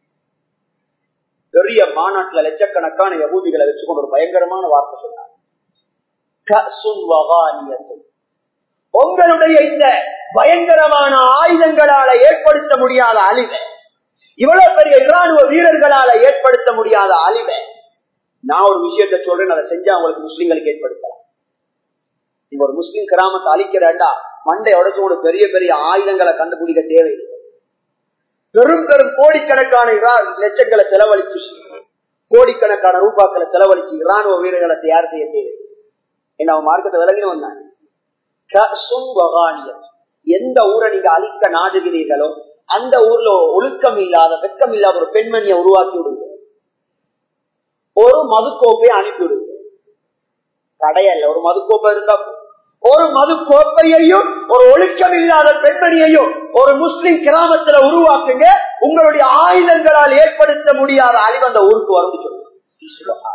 பெரிய மாநாட்டுல லட்சக்கணக்கான யகூதிகளை வச்சுக்கொண்டு ஒரு பயங்கரமான வார்த்தை சொன்னார் கசுன் வகானியத்தும் உங்களுடைய இந்த பயங்கரமான ஆயுதங்களால ஏற்படுத்த முடியாத அழிவை இவ்வளவு பெரிய இராணுவ வீரர்களால ஏற்படுத்த முடியாத அழிவை நான் ஒரு விஷயத்தை சொல்றேன் அதை செஞ்சா உங்களுக்கு முஸ்லிம்களுக்கு ஏற்படுத்தலாம் நீங்க ஒரு முஸ்லிம் கிராமத்தை அழிக்கிறேன்டா மண்டை உடச்சு ஒரு பெரிய பெரிய ஆயுதங்களை கண்டுபிடிக்க தேவையில்லை பெரும் பெரும் கோடிக்கணக்கான இரான் லட்சங்களை செலவழிச்சு கோடிக்கணக்கான ரூபாக்களை செலவழிச்சு இராணுவ வீரர்களை தயார் செய்ய தேவை என்ன அவன் மார்க்கத்தை விலகின வந்தாங்க கசும் வகானியம். எந்த ஊரை நீங்க அழிக்க நாடுகிறீர்களோ அந்த ஊர்ல ஒழுக்கம் இல்லாத வெக்கம் இல்லாத ஒரு பெண்மணியை உருவாக்கி விடுங்க ஒரு மதுக்கோப்பை அனுப்பி விடுங்க தடையல்ல ஒரு மதுக்கோப்பை இருந்தா போதும். ஒரு மது கோப்பையையும் ஒரு ஒழுக்கம் இல்லாத பெண்மணியையும் ஒரு முஸ்லிம் கிராமத்துல உருவாக்குங்க உங்களுடைய ஆயுதங்களால் ஏற்படுத்த முடியாத அழிவு அந்த ஊருக்கு வந்து சொல்லுங்க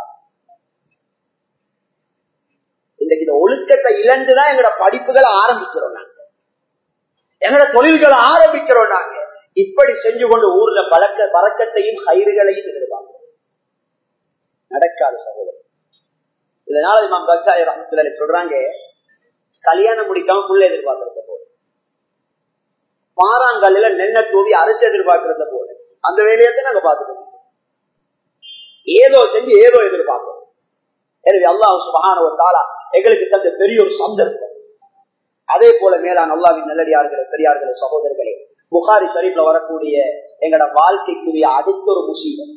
இன்னைக்கு இந்த ஒழுக்கத்தை இழந்துதான் எங்களோட படிப்புகளை ஆரம்பிக்கிறோம் நாங்க எங்களோட தொழில்களை ஆரம்பிக்கிறோம் நாங்க இப்படி செஞ்சு கொண்டு ஊர்ல பழக்க பறக்கத்தையும் கயிறுகளையும் எதிர்பார்க்கிறோம் நடக்காது சகோதரர் இதனால இமாம் கசாரி ரஹமத்துல சொல்றாங்க கல்யாணம் முடிக்காம புள்ள எதிர்பார்க்கறத போல பாறாங்கல்ல நெண்ண தூவி அரைச்சு எதிர்பார்க்கறத போல அந்த வேலையத்தை நாங்க பார்த்துக்கணும் ஏதோ செஞ்சு ஏதோ எதிர்பார்க்கிறோம் எனவே அல்லாஹ் சுபஹான ஒரு தாலா எங்களுக்கு தந்த பெரிய ஒரு சந்தர்ப்பம் அதே போல மேலான அல்லாவின் நல்லடியார்களே பெரியார்களே சகோதரர்களே புகாரி ஷரீப்ல வரக்கூடிய எங்களோட வாழ்க்கைக்குரிய அடுத்த ஒரு முசீபம்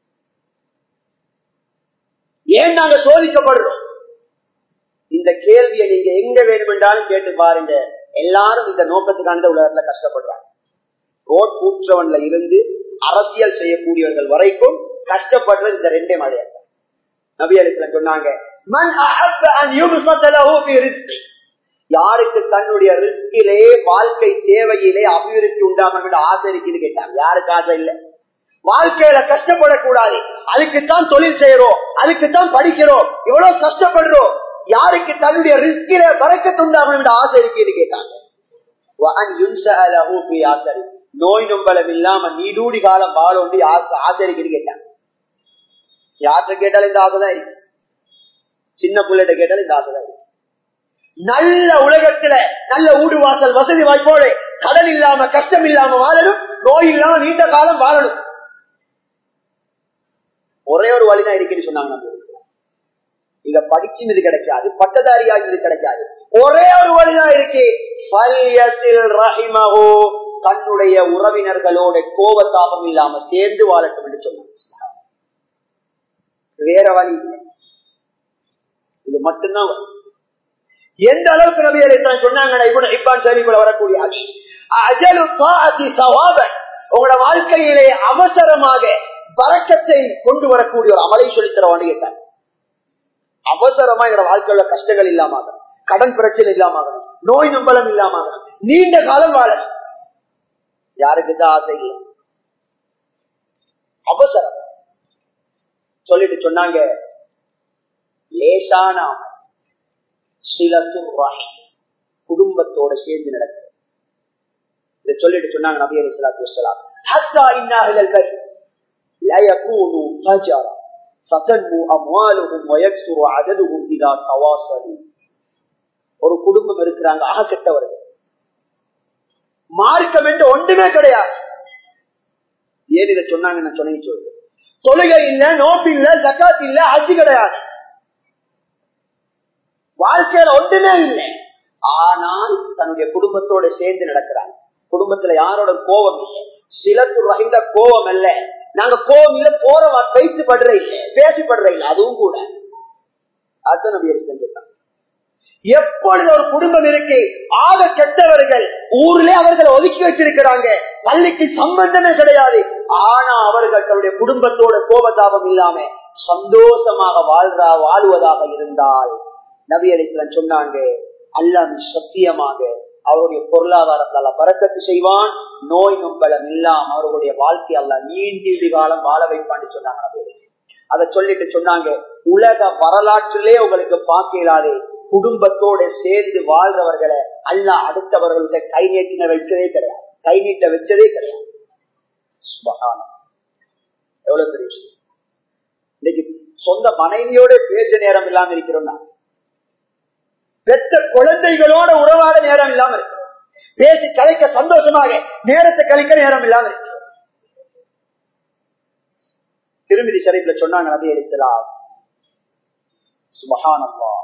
ஏன் நாங்க சோதிக்கப்படுறோம் இந்த கேள்வியை நீங்க எங்க வேண்டுமென்றாலும் கேட்டு பாருங்க எல்லாரும் இந்த நோக்கத்துக்கான உலகத்துல கஷ்டப்படுறாங்க ரோட் கூற்றவன்ல இருந்து அரசியல் செய்யக்கூடியவர்கள் வரைக்கும் கஷ்டப்படுறது இந்த ரெண்டே மழையா நபியலுக்கு சொன்னாங்க "மன் அஹப்ப அன் யுப்சத லஹு ஃபீ ரிஸ்கி." யாருக்கு தன்னுடைய ரிஸ்கிலே வாழ்க்கை தேவையிலே அபிவிருத்தி உண்டாகும் என்று ஆசை இருக்குன்னு கேட்டாங்க யாருக்கு ஆசை இல்லை வாழ்க்கையில கஷ்டப்படக்கூடாது அதுக்குத்தான் தொழில் செய்யறோம் அதுக்குத்தான் படிக்கிறோம் இவ்வளவு கஷ்டப்படுறோம் யாருக்கு தன்னுடைய ரிஸ்கில பறக்கத்துண்டாகும் என்று ஆசை இருக்குன்னு கேட்டாங்க وَأَنْ يُنْشَأَ لَهُ فِي آخِرِ. நோய் நொம்பலம் இல்லாம நீடூடி காலம் வாழ ஆசை இருக்குன்னு கேட்டாங்க யார்கிட்ட கேட்டாலும் இந்த ஆசைதான் இருக்கு சின்ன பிள்ளைகிட்ட கேட்டாலும் இந்த ஆசைதான் இருக்கு நல்ல உலகத்துல நல்ல ஊடு வாசல் வசதி வாய்ப்போடு கடன் இல்லாம கஷ்டம் இல்லாம வாழணும் நோய் இல்லாம நீண்ட காலம் வாழணும் ஒரே ஒரு வழிதான் இருக்குன்னு சொன்னாங்க நம்ம ஊர்ல. இத படிச்சும் இது கிடைக்காது பட்டதாரியாக இது கிடைக்காது ஒரே ஒரு வழிதான் இருக்கு ஃபல்யஸில் ரஹிமஹு. தன்னுடைய உறவினர்களோட கோபத்தாபம் இல்லாம சேர்ந்து வாழட்டும் என்று சொன்னாங்க வேற வழி இல்லை இது மட்டும்தான் வழி. எந்த அளவுக்கு நபி அலைஹிஸ்ஸலாம் சொன்னாங்கன்னா இப்னு ஹிப்பான் ஷரீஃப்ல வரக்கூடிய ஹதீஸ் அஜலு தாஅத்தி சவாபன் உங்களோட வாழ்க்கையிலே அவசரமாக பறக்கத்தை கொண்டு வரக்கூடிய ஒரு அமலை சொல்லித் தரவான்னு கேட்டாங்க அவசரமா எங்களோட வாழ்க்கையில கஷ்டங்கள் இல்லாம ஆகணும். கடன் பிரச்சனை இல்லாம ஆகணும். நோய் நம்பலம் இல்லாம ஆகணும். நீண்ட காலம் வாழணும் யாருக்கு தான் ஆசை இல்லை அவசரம் சொல்லிட்டு சொன்னாங்க லேசான அமல் சிலத்துர் ரஹீம். குடும்பத்தோட சேர்ந்து நடக்குது இதை சொல்லிட்டு சொன்னாங்க நபி அலி சலாத்து வசலாம் ஹத்தா இன்னாஹிலல் பைத் لا يكونوا فجرا فتنمو أموالهم ويكثر عددهم إذا تواصلوا ஒரு குடும்பம் இருக்கிறாங்க ஆக கெட்டவர்கள் மார்க்கம் என்று ஒன்றுமே கிடையாது ஏன் இதை சொன்னாங்க நான் சொன்னேன் சொல்லு தொழுகை இல்ல நோட்டு இல்ல ஜக்காத் இல்ல அஜி கிடையாது வாழ்க்கையில ஒன்றுமே இல்லை ஆனால் தன்னுடைய குடும்பத்தோட சேர்ந்து நடக்கிறாங்க குடும்பத்துல யாரோட கோபம் இல்லை சிலத்து ரகிந்த கோபம் அல்ல நாங்க கோபம் இல்ல போற பேச்சு படுற இல்ல பேசி படுற இல்ல அதுவும் கூட அதுதான் நம்பி செஞ்சிருக்காங்க எப்பொழுது ஒரு குடும்பம் இருக்கு ஆக கெட்டவர்கள் ஊர்ல அவர்களை ஒதுக்கி வச்சிருக்கிறாங்க பள்ளிக்கு சம்பந்தமே கிடையாது ஆனா அவர்கள் தன்னுடைய குடும்பத்தோட கோபதாபம் இல்லாம சந்தோஷமாக வாழ்றா வாழ்வதாக இருந்தால் நபி அலிஸ்லாம் சொன்னாங்க அல்லாஹ் சத்தியமாக அவருடைய பொருளாதாரத்தால பறக்கத்து செய்வான் நோய் நொம்பலம் இல்லாம அவர்களுடைய வாழ்க்கை அல்ல நீண்ட காலம் வாழ வைப்பான்னு சொன்னாங்க நபி அலிஸ்லாம். அதை சொல்லிட்டு சொன்னாங்க உலக வரலாற்றிலே உங்களுக்கு பார்க்க இயலாது குடும்பத்தோட சேர்ந்து வாழ்றவர்களை அல்ல அடுத்தவர்களுடைய கை நீட்டின வைக்கவே கிடையாது கை நீட்ட வச்சதே கிடையாது சுபஹானம். எவ்வளவு பெரிய விஷயம் இன்னைக்கு சொந்த மனைவியோட பேச நேரம் இல்லாம இருக்கிறோம் நான். பெற்ற குழந்தைகளோட உறவாட நேரம் இல்லாம இருக்கிறோம் பேசி கலைக்க சந்தோஷமாக நேரத்தை கழிக்க நேரம் இல்லாம இருக்கிறோம் திருமதி ஷரீப்ல சொன்னாங்க நபி அலிசலாம் சுபஹானல்லா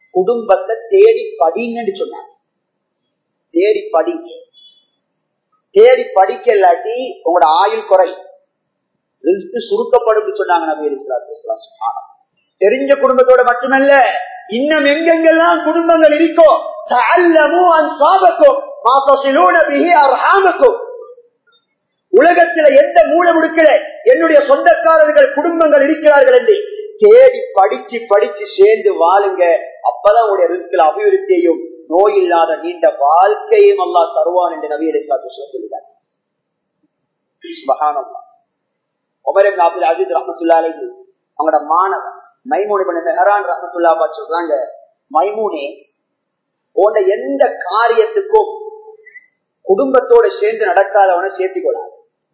குடும்பத்தை தேடி படிங்கன்னு சொன்னாங்க தேடி படிங்க தேடி படிக்க இல்லாட்டி உங்களோட ஆயுள் குறை ரிஸ்க் சுருக்கப்படும் சொன்னாங்க நபி அலிஸ்லாத்து சுப்ஹானல்லாஹ். தெரிஞ்ச குடும்பத்தோட மட்டுமல்ல இன்னும் எங்கெங்கெல்லாம் குடும்பங்கள் இருக்கோ தஅல்லமு அன் சாபக்கும் மா தஸிலூன பிஹி அர்ஹாமக்கும் உலகத்துல எந்த மூல முடுக்கல என்னுடைய சொந்தக்காரர்கள் குடும்பங்கள் இருக்கிறார்கள் என்று தேடி படிச்சு படிச்சு சேர்ந்து வாழுங்க அப்பதான் உங்களுடைய ரிஸ்கில் அபிவிருத்தியையும் நோய் இல்லாத நீண்ட வாழ்க்கையும் அல்லாஹ் தருவான் என்று நபி அலிஸ்லாத்து சொல்லிட்டார் சுபஹானல்லாஹ். உமர் இப்னு அப்துல் அஜீஸ் ரஹ்மத்துல்லாஹி அலைஹி அவங்களோட மாணவன் மைமூன் இப்னு மெஹரான் ரஹ்மத்துல்லாஹி அலைஹி சொல்றாங்க மைமூனே உன்ட எந்த காரியத்துக்கும் குடும்பத்தோட சேர்ந்து நடக்காதவனை சேர்த்திக்கொள்ளாது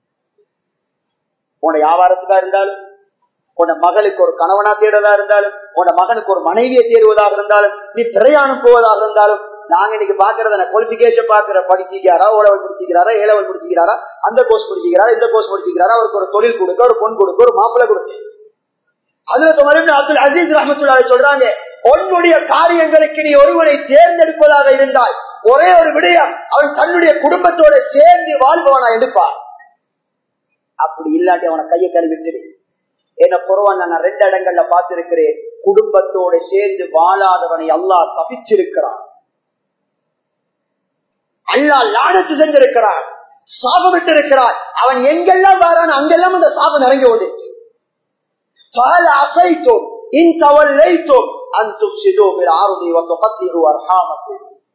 உன்ட வியாபாரத்துக்கா இருந்தாலும் உன்ட மகளுக்கு ஒரு கணவனா தேடுவதா இருந்தாலும் உன்ட மகனுக்கு ஒரு மனைவியை தேடுவதாக இருந்தாலும் நீ பிரயாணம் போவதாக இருந்தாலும் நாங்க இன்னைக்கு பாக்குறத குவாலிபிகேஷன் பாக்குற படிச்சிக்கிறாரா ஓலவல் முடிச்சிக்கிறாரா ஏலவல் முடிச்சிக்கிறாரா அந்த கோர்ஸ் முடிச்சிக்கிறாரா இந்த கோர்ஸ் முடிச்சிக்கிறாரா அவருக்கு ஒரு தொழில் கொடுக்க ஒரு பொன் கொடுக்க ஒரு மாப்பிள்ளை கொடுக்க அதுல மறுபடியும் அப்துல் அசீஸ் ரஹமத்துல்லாஹி சொல்றாங்க உன்னுடைய காரியங்களுக்கு நீ ஒருவனை தேர்ந்தெடுப்பதாக இருந்தால் ஒரே ஒரு விடயம் அவன் தன்னுடைய குடும்பத்தோட சேர்ந்து வாழ்பவனா எடுப்பான் அப்படி இல்லாட்டி அவனை கையை கழுவிட்டு என்ன குறவான் நான் ரெண்டு இடங்கள்ல பார்த்திருக்கிறேன் குடும்பத்தோட சேர்ந்து வாழாதவனை அல்லாஹ் தப்பிச்சிருக்கிறான் அல்லாஹ் லானத்து செஞ்சிருக்கிறான் சாபமிட்டு இருக்கிறான் அவன் எங்கெல்லாம் வரான் அங்கெல்லாம் அந்த சாபம் இறங்கி ஓடு قال عصيتم إن توليتم أن تفسدوا في الأرض وتقطعوا أرحامكم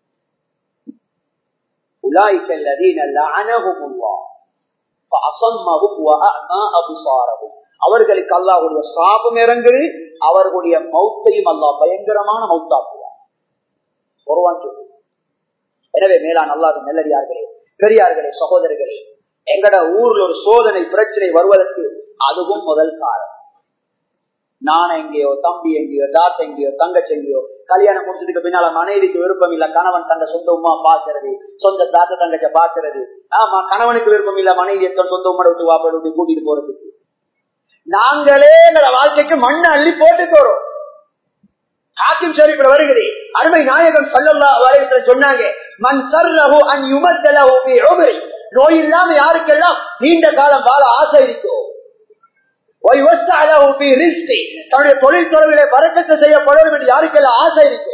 أولئك الذين لعنهم الله فأصمهم وأعمى أبصارهم அவர்களுக்கு அல்லாஹுடைய சாபம் இறங்குது அவர்களுடைய மௌத்தையும் அல்லாஹ் பயங்கரமான மௌத்தாக்குவார் ஒருவான் சொல்லு எனவே மேலான அல்லாத நல்லடியார்களே பெரியார்களே சகோதரர்களே எங்கட ஊர்ல ஒரு சோதனை பிரச்சனை வருவதற்கு அதுவும் முதல் காரணம் நான் எங்கேயோ தம்பி எங்கேயோ தாத்த எங்கேயோ தங்கச்சி எங்கேயோ கல்யாணம் முடிச்சதுக்கு பின்னால மனைவிக்கு விருப்பம் இல்ல கணவன் தங்க சொந்த உமா பாக்குறது சொந்த தாத்த தங்கச்ச பாக்குறது ஆமா கணவனுக்கு விருப்பம் இல்ல மனைவி சொந்த உமா விட்டு வாப்ப விட்டு கூட்டிட்டு போறதுக்கு நாங்களே எங்களோட வாழ்க்கைக்கு மண்ணை அள்ளி போட்டு போறோம் ஹாக்கிம் ஷரீஃப்ல வருகிறது அருமை நாயகம் சல்லல்லா வரையத்துல சொன்னாங்க மன் சர்ரஹு அன் யுமத்தலஹு ஃபீ உம்ரி நோய் இல்லாம யாருக்கெல்லாம் நீண்ட காலம் வாழ ஆசை இருக்கோ وَيُوَسَّعْ فِي رِزْقِهِ தன்னுடைய தொழில் துறவிலே வரக்கத்து செய்யப்படும் என்று யாருக்கெல்லாம் ஆசை இருக்கு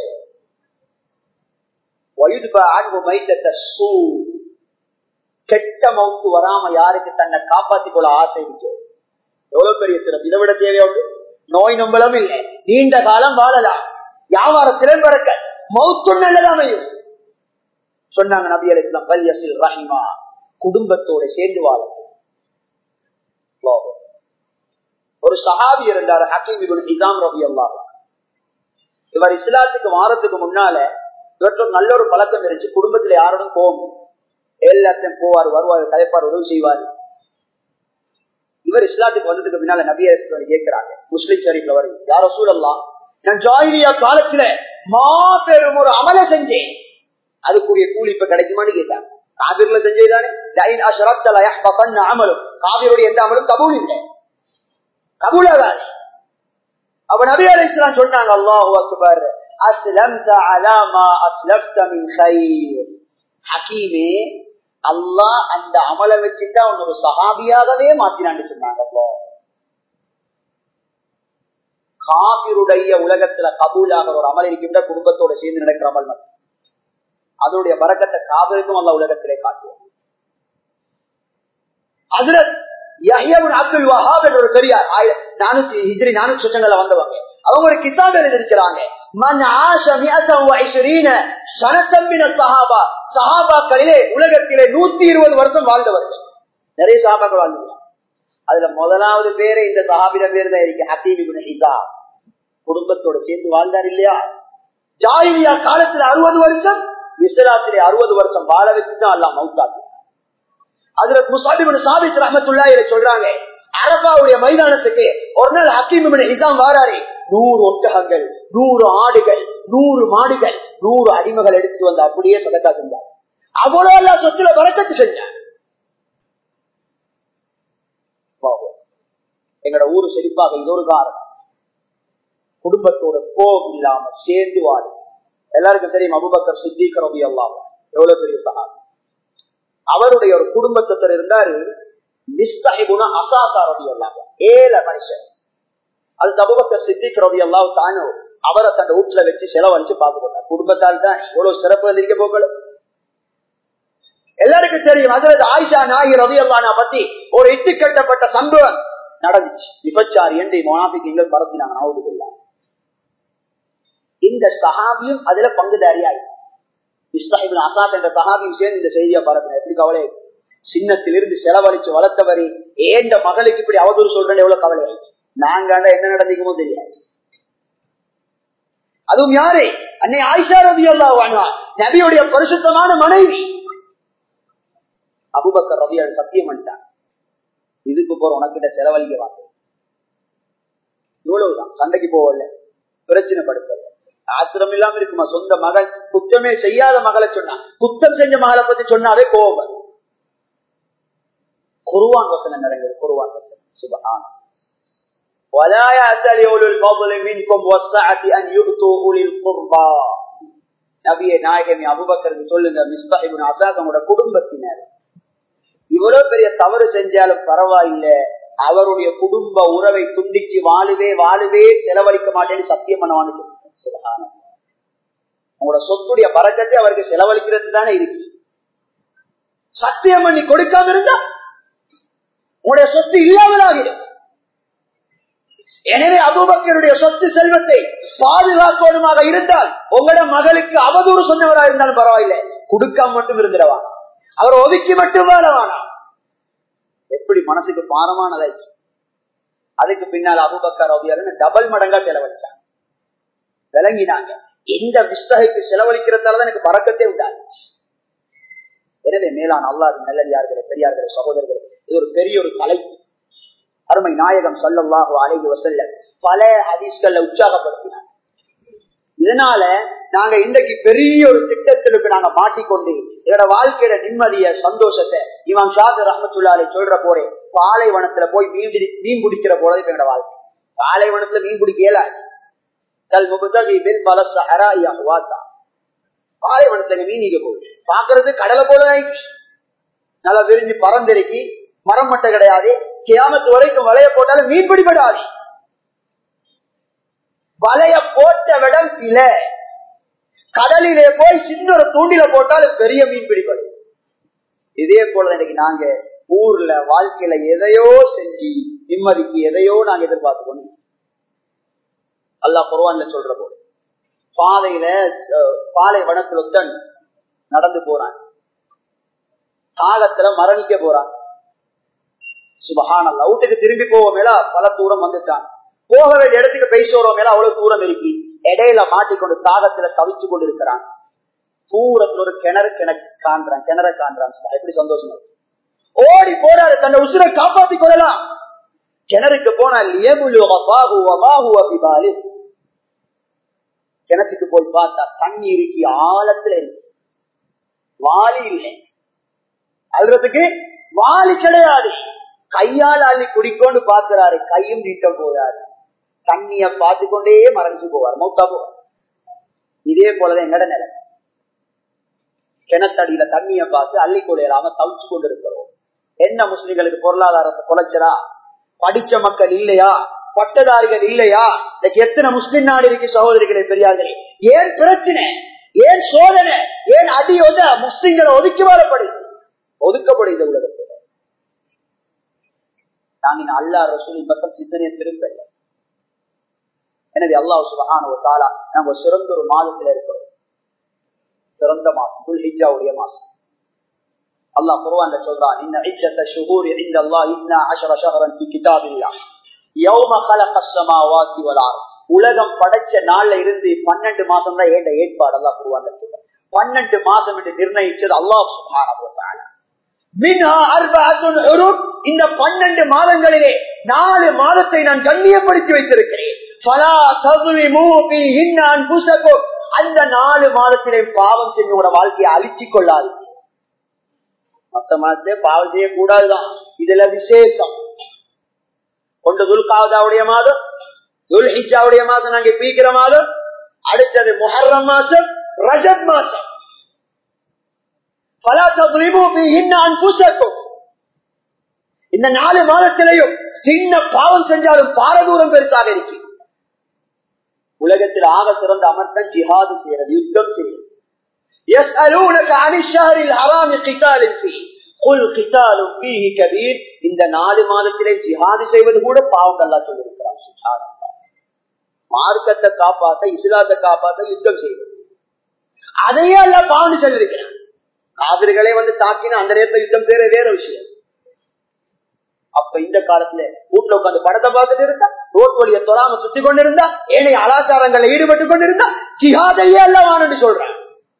وَيُدْبَى عَنْهُ مَيْتَةَ السُّوءِ கெட்ட மவுத்து வராம யாருக்கு தன்னை காப்பாத்திக் கொள்ள ஆசை இருக்கு எவ்வளவு பெரிய சிறப்பு இதை விட தேவையோடு நோய் நம்பளம் இல்லை நீண்ட காலம் வாழலாம் வியாபாரத்திலும் பறக்க மௌத்து நல்லதாமையும் சொன்னாங்க நபி அலிஸ்லாம் பல்யசில் ரஹிமா குடும்பத்தோட சேர்ந்து வாழ ஒரு சஹாபி இருந்தார் ஹக்கீம் இசாம் ரபி அல்லா இவர் இஸ்லாத்துக்கு வாரத்துக்கு முன்னால இவற்று நல்ல ஒரு பழக்கம் இருந்துச்சு குடும்பத்துல யாரோடும் போகும் எல்லாத்தையும் போவார் வருவார் கலைப்பார் உதவி செய்வார் இவர் இஸ்லாத்துக்கு வந்ததுக்கு பின்னால நபிய கேட்கிறாங்க முஸ்லிம் ஷரீஃப்ல வருது யாரோ சூழல்லாம் நான் ஜாயிலியா காலத்துல மாபெரும் ஒரு அமல செஞ்சேன் அதுக்குரிய கூலி இப்ப கிடைக்குமான்னு கேட்டாங்க காவிரில செஞ்சதுதானே அமலும் காவிரியோட எந்த அமலும் கபூல் இல்லை கபூலாதானே அப்ப நபி அலிஸ்லாம் சொன்னாங்க அல்லாஹு அக்பர் அஸ்லம்த அலா மா அஸ்லப்த மின் கைர் ஹகீமே அல்லாஹ் அந்த அமலை வச்சுட்டா அவன் ஒரு சஹாபியாகவே மாத்தினான்னு சொன்னாங்க காபிருடைய உலகத்துல கபூலாக ஒரு அமல் இருக்கின்ற குடும்பத்தோட சேர்ந்து நடக்கிற அமல் மட்டும் அதனுடைய வரக்கத்தை காவிருக்கும் அல்ல உலகத்திலே காட்டுவோம் அதுல அப்துல் வஹாப் என்ற ஒரு பெரியார் நானூத்தி ஹிஜ்ரி நானூத்தி சுற்றங்கள்ல வந்தவங்க அவங்க ஒரு கிதாப் எழுதிருக்கிறாங்க மன் ஆஷ மியத்தம் வைஷரீன சனத்தம்பின சஹாபா சஹாபாக்களிலே உலகத்திலே நூத்தி இருபது வருஷம் வாழ்ந்தவர்கள் நிறைய சஹாபாக்கள் வாழ்ந்துருக்காங்க அதுல முதலாவது பேரு இந்த சஹாபிட பேர் தான் இருக்கு ஹசீபின் ஹிசா குடும்பத்தோட சேர்ந்து வாழ்ந்தார் இல்லையா ஜாயிலியா காலத்துல அறுபது வருஷம் இஸ்லாத்திலே அறுபது வருஷம் வாழ வச்சுதான் எல்லாம் மவுத்தாக்கு அதுல முசாபிபின் சாபித் ரஹமத்துல்லா சொல்றாங்க அரபாவுடைய மைதானத்துக்கு ஒரு நாள் ஹக்கீம் ஹிசாம் வாராரு நூறு ஒட்டகங்கள் நூறு ஆடுகள் நூறு மாடுகள் நூறு அடிமைகள் எடுத்து வந்து அப்படியே சதக்கா செஞ்சார் அவ்வளவு எல்லா சொத்துல வரக்கத்து செஞ்சார் எங்கட ஊரு செழிப்பாக இது ஒரு காரணம் குடும்பத்தோட கோபம் இல்லாம சேர்ந்து வாழ எல்லாருக்கும் தெரியும் அபுபக்கர் சித்திகர் ரவி அல்லாம எவ்வளவு பெரிய சகாபி அவருடைய ஒரு குடும்பத்தர் இருந்தாரு மிஸ்தஹிபுனா அசாசா ரவி அல்லாஹ் ஏழை மனுஷன் அது தபுபக்க சித்திக் ரவி அல்லாஹ் தானோ அவரை தன் வீட்டுல வச்சு செலவழிச்சு பார்த்துக்கொண்டார் குடும்பத்தால் தான் இவ்வளவு சிறப்பு இருக்க போகல எல்லாருக்கும் தெரியும் அதாவது ஆயிஷா நாயி ரவி அல்லானா பத்தி ஒரு இட்டு கட்டப்பட்ட சம்பவம் நடந்துச்சு விபச்சாரி என்று மொனாபிக்கங்கள் பரத்தினாங்க நவதுல்லா இந்த சஹாபியும் அதுல பங்குதாரியாய் இஸ்லாமின் அசாத் என்ற சஹாபியும் சேர்ந்து இந்த செய்தியை பரப்பின எப்படி கவலை சின்னத்திலிருந்து செலவழிச்சு வளர்த்தவரை ஏண்ட மகளுக்கு இப்படி அவதூறு சொல்றேன் எவ்வளவு கவலை நாங்க என்ன நடந்திக்குமோ தெரியாது அதுவும் யாரே அன்னை ஆயிஷா ரவி அல்லா நபியுடைய பரிசுத்தமான மனைவி அபுபக்கர் ரவி சத்தியம் பண்ணிட்டான் இதுக்கு போற உனக்கிட்ட செலவழிக்க வாங்க இவ்வளவுதான் சண்டைக்கு போகல பிரச்சனை படுத்தல ஆத்திரம் இல்லாம இருக்குமா சொந்த மகள் குத்தமே செய்யாத மகளை சொன்னா குத்தம் செஞ்ச மகளை பத்தி சொன்னாவே கோபம் குருவான் வசனம் நிறைந்தது குருவான் வசனம் சுபகான ولا يأتل أولو الفضل منكم والسعة أن يؤتوا أولي القربى நபியை நாயகமே அபுபக்கருக்கு சொல்லுங்க மிஸ்தாஹிபின் அசாத் உங்களோட குடும்பத்தினர் இவ்வளவு பெரிய தவறு செஞ்சாலும் பரவாயில்ல அவருடைய குடும்ப உறவை துண்டிச்சு வாழுவே வாழுவே செலவழிக்க மாட்டேன்னு சத்தியம் பண்ணுவான்னு உங்களோட சொத்துடைய பறக்கத்தை அவருக்கு செலவழிக்கிறது தானே இருக்கு சத்தியம் பண்ணி கொடுக்காம இருந்தா உங்களுடைய சொத்து இல்லாமலாகிடும் எனவே அபுபக்கருடைய சொத்து செல்வத்தை பாதுகாக்கணுமாக இருந்தால் உங்களோட மகளுக்கு அவதூறு சொன்னவராக இருந்தாலும் பரவாயில்லை கொடுக்காம மட்டும் இருந்துடவா அவர் ஒதுக்கி மட்டும் வாழவானா எப்படி மனசுக்கு பாரமானதாச்சு அதுக்கு பின்னால் அபுபக்கர் ரவியாருன்னு டபுள் மடங்கா செலவழிச்சாங்க விளங்கினாங்க எந்த விஸ்தகைக்கு செலவழிக்கிறதால தான் எனக்கு பறக்கத்தே உண்டாச்சு எனவே மேலான அல்லாது நல்லடியார்களே பெரியார்களே சகோதரர்களே இது ஒரு பெரிய ஒரு தலைப்பு அருமை நாயகம் சொல்லல்லாஹு அலைஹி வசல்ல பல ஹதீஸ்கள்ல உற்சாகப்படுத்தினார் இதனால நாங்க இன்றைக்கு பெரிய ஒரு திட்டத்திற்கு நாங்க மாட்டிக்கொண்டு என்னோட வாழ்க்கையோட நிம்மதிய சந்தோஷத்தை இவன் ஷாது ரஹமத்துல்லாலே சொல்ற போறே பாலைவனத்துல போய் மீன் பிடி மீன் பிடிக்கிற போறது என்னோட வாழ்க்கை பாலைவனத்துல மீன் பிடிக்கல கல் முபதி பில் பல சஹராத்தா பாலைவனத்துல மீன் இங்க போகுது பாக்குறது கடலை போல நல்லா விரிஞ்சு பறந்திறக்கி மரம் மட்டும் கிடையாது கியாமத்து வரைக்கும் வலைய போட்டாலும் மீன் பிடிபடாது வலைய போட்ட விடம் இல்ல கடலிலே போய் சின்ன ஒரு தூண்டில போட்டாலும் பெரிய மீன் பிடிப்பது இதே போல இன்னைக்கு நாங்க ஊர்ல வாழ்க்கையில எதையோ செஞ்சு நிம்மதிக்கு எதையோ நாங்க எதிர்பார்த்து கொண்டு அல்லா குருவான்ல சொல்ற போது பாதையில பாலை வனத்துல நடந்து போறான் காலத்துல மரணிக்க போறான் சுபகானல்ல வீட்டுக்கு திரும்பி போக மேல பல தூரம் வந்துட்டான் போக வேண்டிய இடத்துக்கு பேசுறோம் மேல அவ்வளவு தூரம் இருக்கு இடையில மாட்டிக்கொண்டு தாகத்துல தவிச்சு கொண்டு இருக்கிறான் தூரத்துல ஒரு கிணறு கிணக்கு காண்றான் கிணற காண்றான் எப்படி சந்தோஷமா ஓடி போறாரு தன்னை உசுரை காப்பாத்தி கொள்ளலாம் கிணறுக்கு போனால் கிணத்துக்கு போய் பார்த்தா தண்ணி இருக்கு ஆழத்துல இருக்கு வாலி இல்லை அழுறதுக்கு வாலி கிடையாது கையால் அள்ளி குடிக்கொண்டு பாக்குறாரு கையும் நீட்டம் போதாரு தண்ணிய பார்த்து கொண்டே மறைஞ்சு போவார் மௌத்தா போவார் இதே போலதான் எங்கட நிலை கிணத்தடியில தண்ணிய பார்த்து அள்ளி கொள்ளையிலாம தவிச்சு கொண்டு இருக்கிறோம் என்ன முஸ்லிம்களுக்கு பொருளாதாரத்தை குலைச்சரா படிச்ச மக்கள் இல்லையா பட்டதாரிகள் இல்லையா இன்னைக்கு எத்தனை முஸ்லிம் நாடு இருக்கு சகோதரிகளே பெரியார்களே ஏன் பிரச்சனை ஏன் சோதனை ஏன் அடி வந்து முஸ்லிம்களை ஒதுக்கி வாழப்படுது ஒதுக்கப்படுது உலகத்தில் நாங்க அல்லா ரசூலின் பக்கம் சிந்தனையை திரும்ப எனவே அல்லாஹ் சுபகான ஒரு காலா நாங்க சிறந்த ஒரு மாதத்துல இருக்கிறோம் சிறந்த மாசம் துல்ஹிஜாவுடைய மாசம் அல்லாஹ் குர்ஆன்ல சொல்றான் இன்ன இஜ்ஜத ஷுஹூர் இன்த அல்லாஹ் 12 ஷஹரன் ஃபி கிதாபில்லாஹ் யௌம خلق السماوات والارض உலகம் படைச்ச நாள்ல இருந்து 12 மாசம் தான் ஏண்ட ஏற்பாடு அல்லாஹ் குர்ஆன்ல சொல்றான் 12 மாசம் என்று நிர்ணயிச்சது அல்லாஹ் சுப்ஹானஹு வ தஆலா மின்ஹா அர்பஅத்துன் ஹுரும் இந்த 12 மாதங்களிலே நாலு மாதத்தை நான் கண்ணியப்படுத்தி வைத்திருக்கிறேன் ஃபலா தظلموا فيهن انفسكم அந்த நாலு மாதத்திலே பாவம் செஞ்சு உங்களோட வாழ்க்கையை அழிச்சிக் கொள்ளாது மத்த மாதத்திலே பாவம் செய்யக்கூடாதுதான் இதுல விசேஷம் கொண்டு துல்காவதாவுடைய மாதம் துல் ஹிஜாவுடைய மாதம் நாங்க பீக்கிற மாதம் அடுத்தது முஹர்ரம் மாசம் ரஜத் மாசம் பலா தகுதிமு அன்புசக்கும் இந்த நாலு மாதத்திலையும் சின்ன பாவம் செஞ்சாலும் பாரதூரம் பெருசாக இருக்கு உலகத்தில் ஆக சிறந்த அமர்த்தம் ஜிஹாது செய்யறது யுத்தம் செய்யறது يسألونك عن الشهر الحرام قتال فيه قل قتال فيه كبير இந்த நாலு மாதத்திலே ஜிஹாது செய்வது கூட பாவம் அல்லா சொல்லியிருக்கிறான் சுப்ஹானல்லாஹ். மார்க்கத்தை காப்பாத்த இஸ்லாத்தை காப்பாத்த யுத்தம் செய்வது அதையே அல்ல பாவம் சொல்லியிருக்கிறான் காவிரிகளே வந்து தாக்கினா அந்த நேரத்தில் யுத்தம் செய்யற வேற விஷயம் அப்ப இந்த காலத்துல வீட்டுல உட்காந்து படத்தை பார்த்துட்டு இருந்தா ரோட் வழிய தொடாம சுத்தி கொண்டிருந்தா ஏனைய அலாச்சாரங்களை ஈடுபட்டு கொண்டிருந்தா ஜிஹாதையே அல்லவான்னு சொல்றான்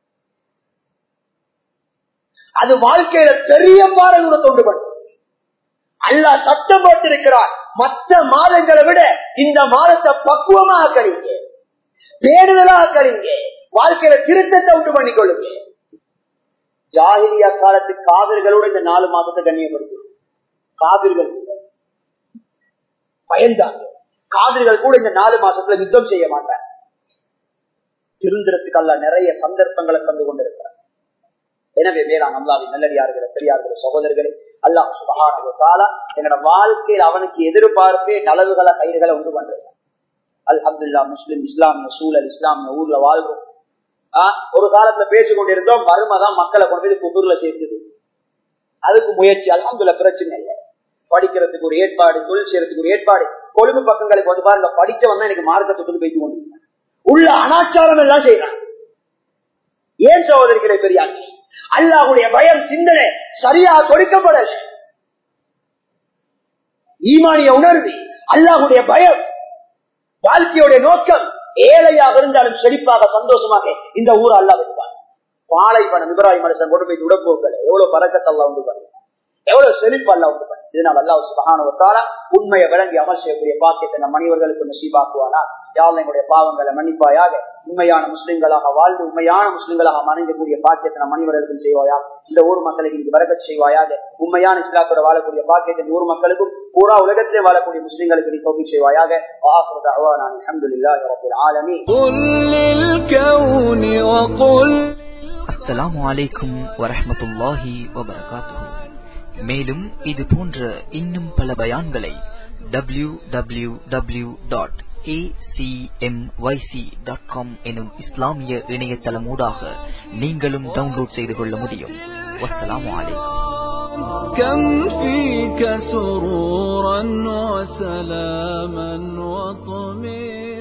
அது வாழ்க்கையில பெரிய பாரதூரத்தை உண்டு பண்ணும் அல்லாஹ் சட்டம் போட்டிருக்கிறார் மற்ற மாதங்களை விட இந்த மாதத்தை பக்குவமாக கழிங்க பேடுதலாக கழிங்க வாழ்க்கையில திருத்தத்தை உண்டு பண்ணி கொள்ளுங்க ஜாகிரியா காலத்து காவிர்களோட இந்த நாலு மாதத்தை கண்ணியப்படுத்தும் காவிர்கள் பயந்தாங்க காவிர்கள் கூட இந்த நாலு மாசத்துல யுத்தம் செய்ய மாட்டாங்க திருந்திரத்துக்கு அல்ல நிறைய சந்தர்ப்பங்களை தந்து கொண்டிருக்கிறார் எனவே வேளாண் அல்லாவின் நல்லடியார்களே பெரியார்களே சகோதரர்களே அல்லாஹ் சுபகான என்னோட வாழ்க்கையில் அவனுக்கு எதிர்பார்ப்பே நலவுகளை கயிறுகளை உண்டு பண்றது அல்ஹம்துல்லா முஸ்லிம் இஸ்லாமிய சூழல் இஸ்லாமிய ஊர்ல வாழ்றோம் ஆஹ் ஒரு காலத்துல பேசிக் கொண்டிருந்தோம் வறுமைதான் மக்களை கொண்டு போய் புதூர்ல சேர்த்துது அதுக்கு முயற்சி அல்ஹம்துல்லா பிரச்சனை இல்லை படிக்கிறதுக்கு ஒரு ஏற்பாடு தொழில் செய்யறதுக்கு ஒரு ஏற்பாடு கொழும்பு பக்கங்களுக்கு வந்து பாருங்க படிச்சவன் தான் எனக்கு மார்க்கத்தை கொண்டு போய்த்து கொண்டு உள்ள அனாச்சாரம் எல்லாம் செய்யறான் ஏன் சகோதரிகளே பெரியாங்க அல்லாஹுடைய பயம் சிந்தனை சரியா கொடுக்கப்படல ஈமானிய உணர்வு அல்லாஹுடைய பயம் வாழ்க்கையுடைய நோக்கம் ஏழையாக இருந்தாலும் செழிப்பாக சந்தோஷமாக இந்த ஊர் அல்லா வைப்பார் பாலைவனம் இப்ராஹிம் மனுஷன் கொண்டு போய் உடம்போக்களை எவ்வளவு பறக்கத்தல்லா உண்டு பண்ணி எவ்வளவு செழிப்பு அல்லா உண்டு பண்ணி இதனால் அல்லாஹ் சுபகானுவத்தால உண்மையை விளங்கி அமல் செய்யக்கூடிய பாக்கியத்தை நம் மனிதர்களுக்கு நசீபாக்குவானா யாரும் எங்களுடைய பாவங்களை மன்னிப்பாயாக உண்மையான முஸ்லிம்களாக வாழ்ந்து உண்மையான முஸ்லிம்களாக மறைந்தக்கூடிய பாக்கியத்தை நம் மனிதர்களுக்கும் செய்வாயா இந்த ஊர் மக்களுக்கு இங்கு வரக்க செய்வாயாக உண்மையான இஸ்லாத்தோட வாழக்கூடிய பாக்கியத்தை இந்த ஊர் மக்களுக்கும் பூரா உலகத்திலே வாழக்கூடிய முஸ்லிம்களுக்கு நீ தோப்பி செய்வாயாக அலமதுல்லா ஆலமி قل للكون وقل அஸ்ஸலாமு அலைக்கும் வரஹ்மத்துல்லாஹி வபரகாத்துஹு மேலும் இது போன்ற இன்னும் பல பயான்களை W W W dot dot com எனும் இஸ்லாமிய இணையதளமூடாக நீங்களும் டவுன்லோட் செய்து கொள்ள முடியும் வஸ்ஸலாமு அலைக்கும் كم فيك سرورا وسلاما وطمئنا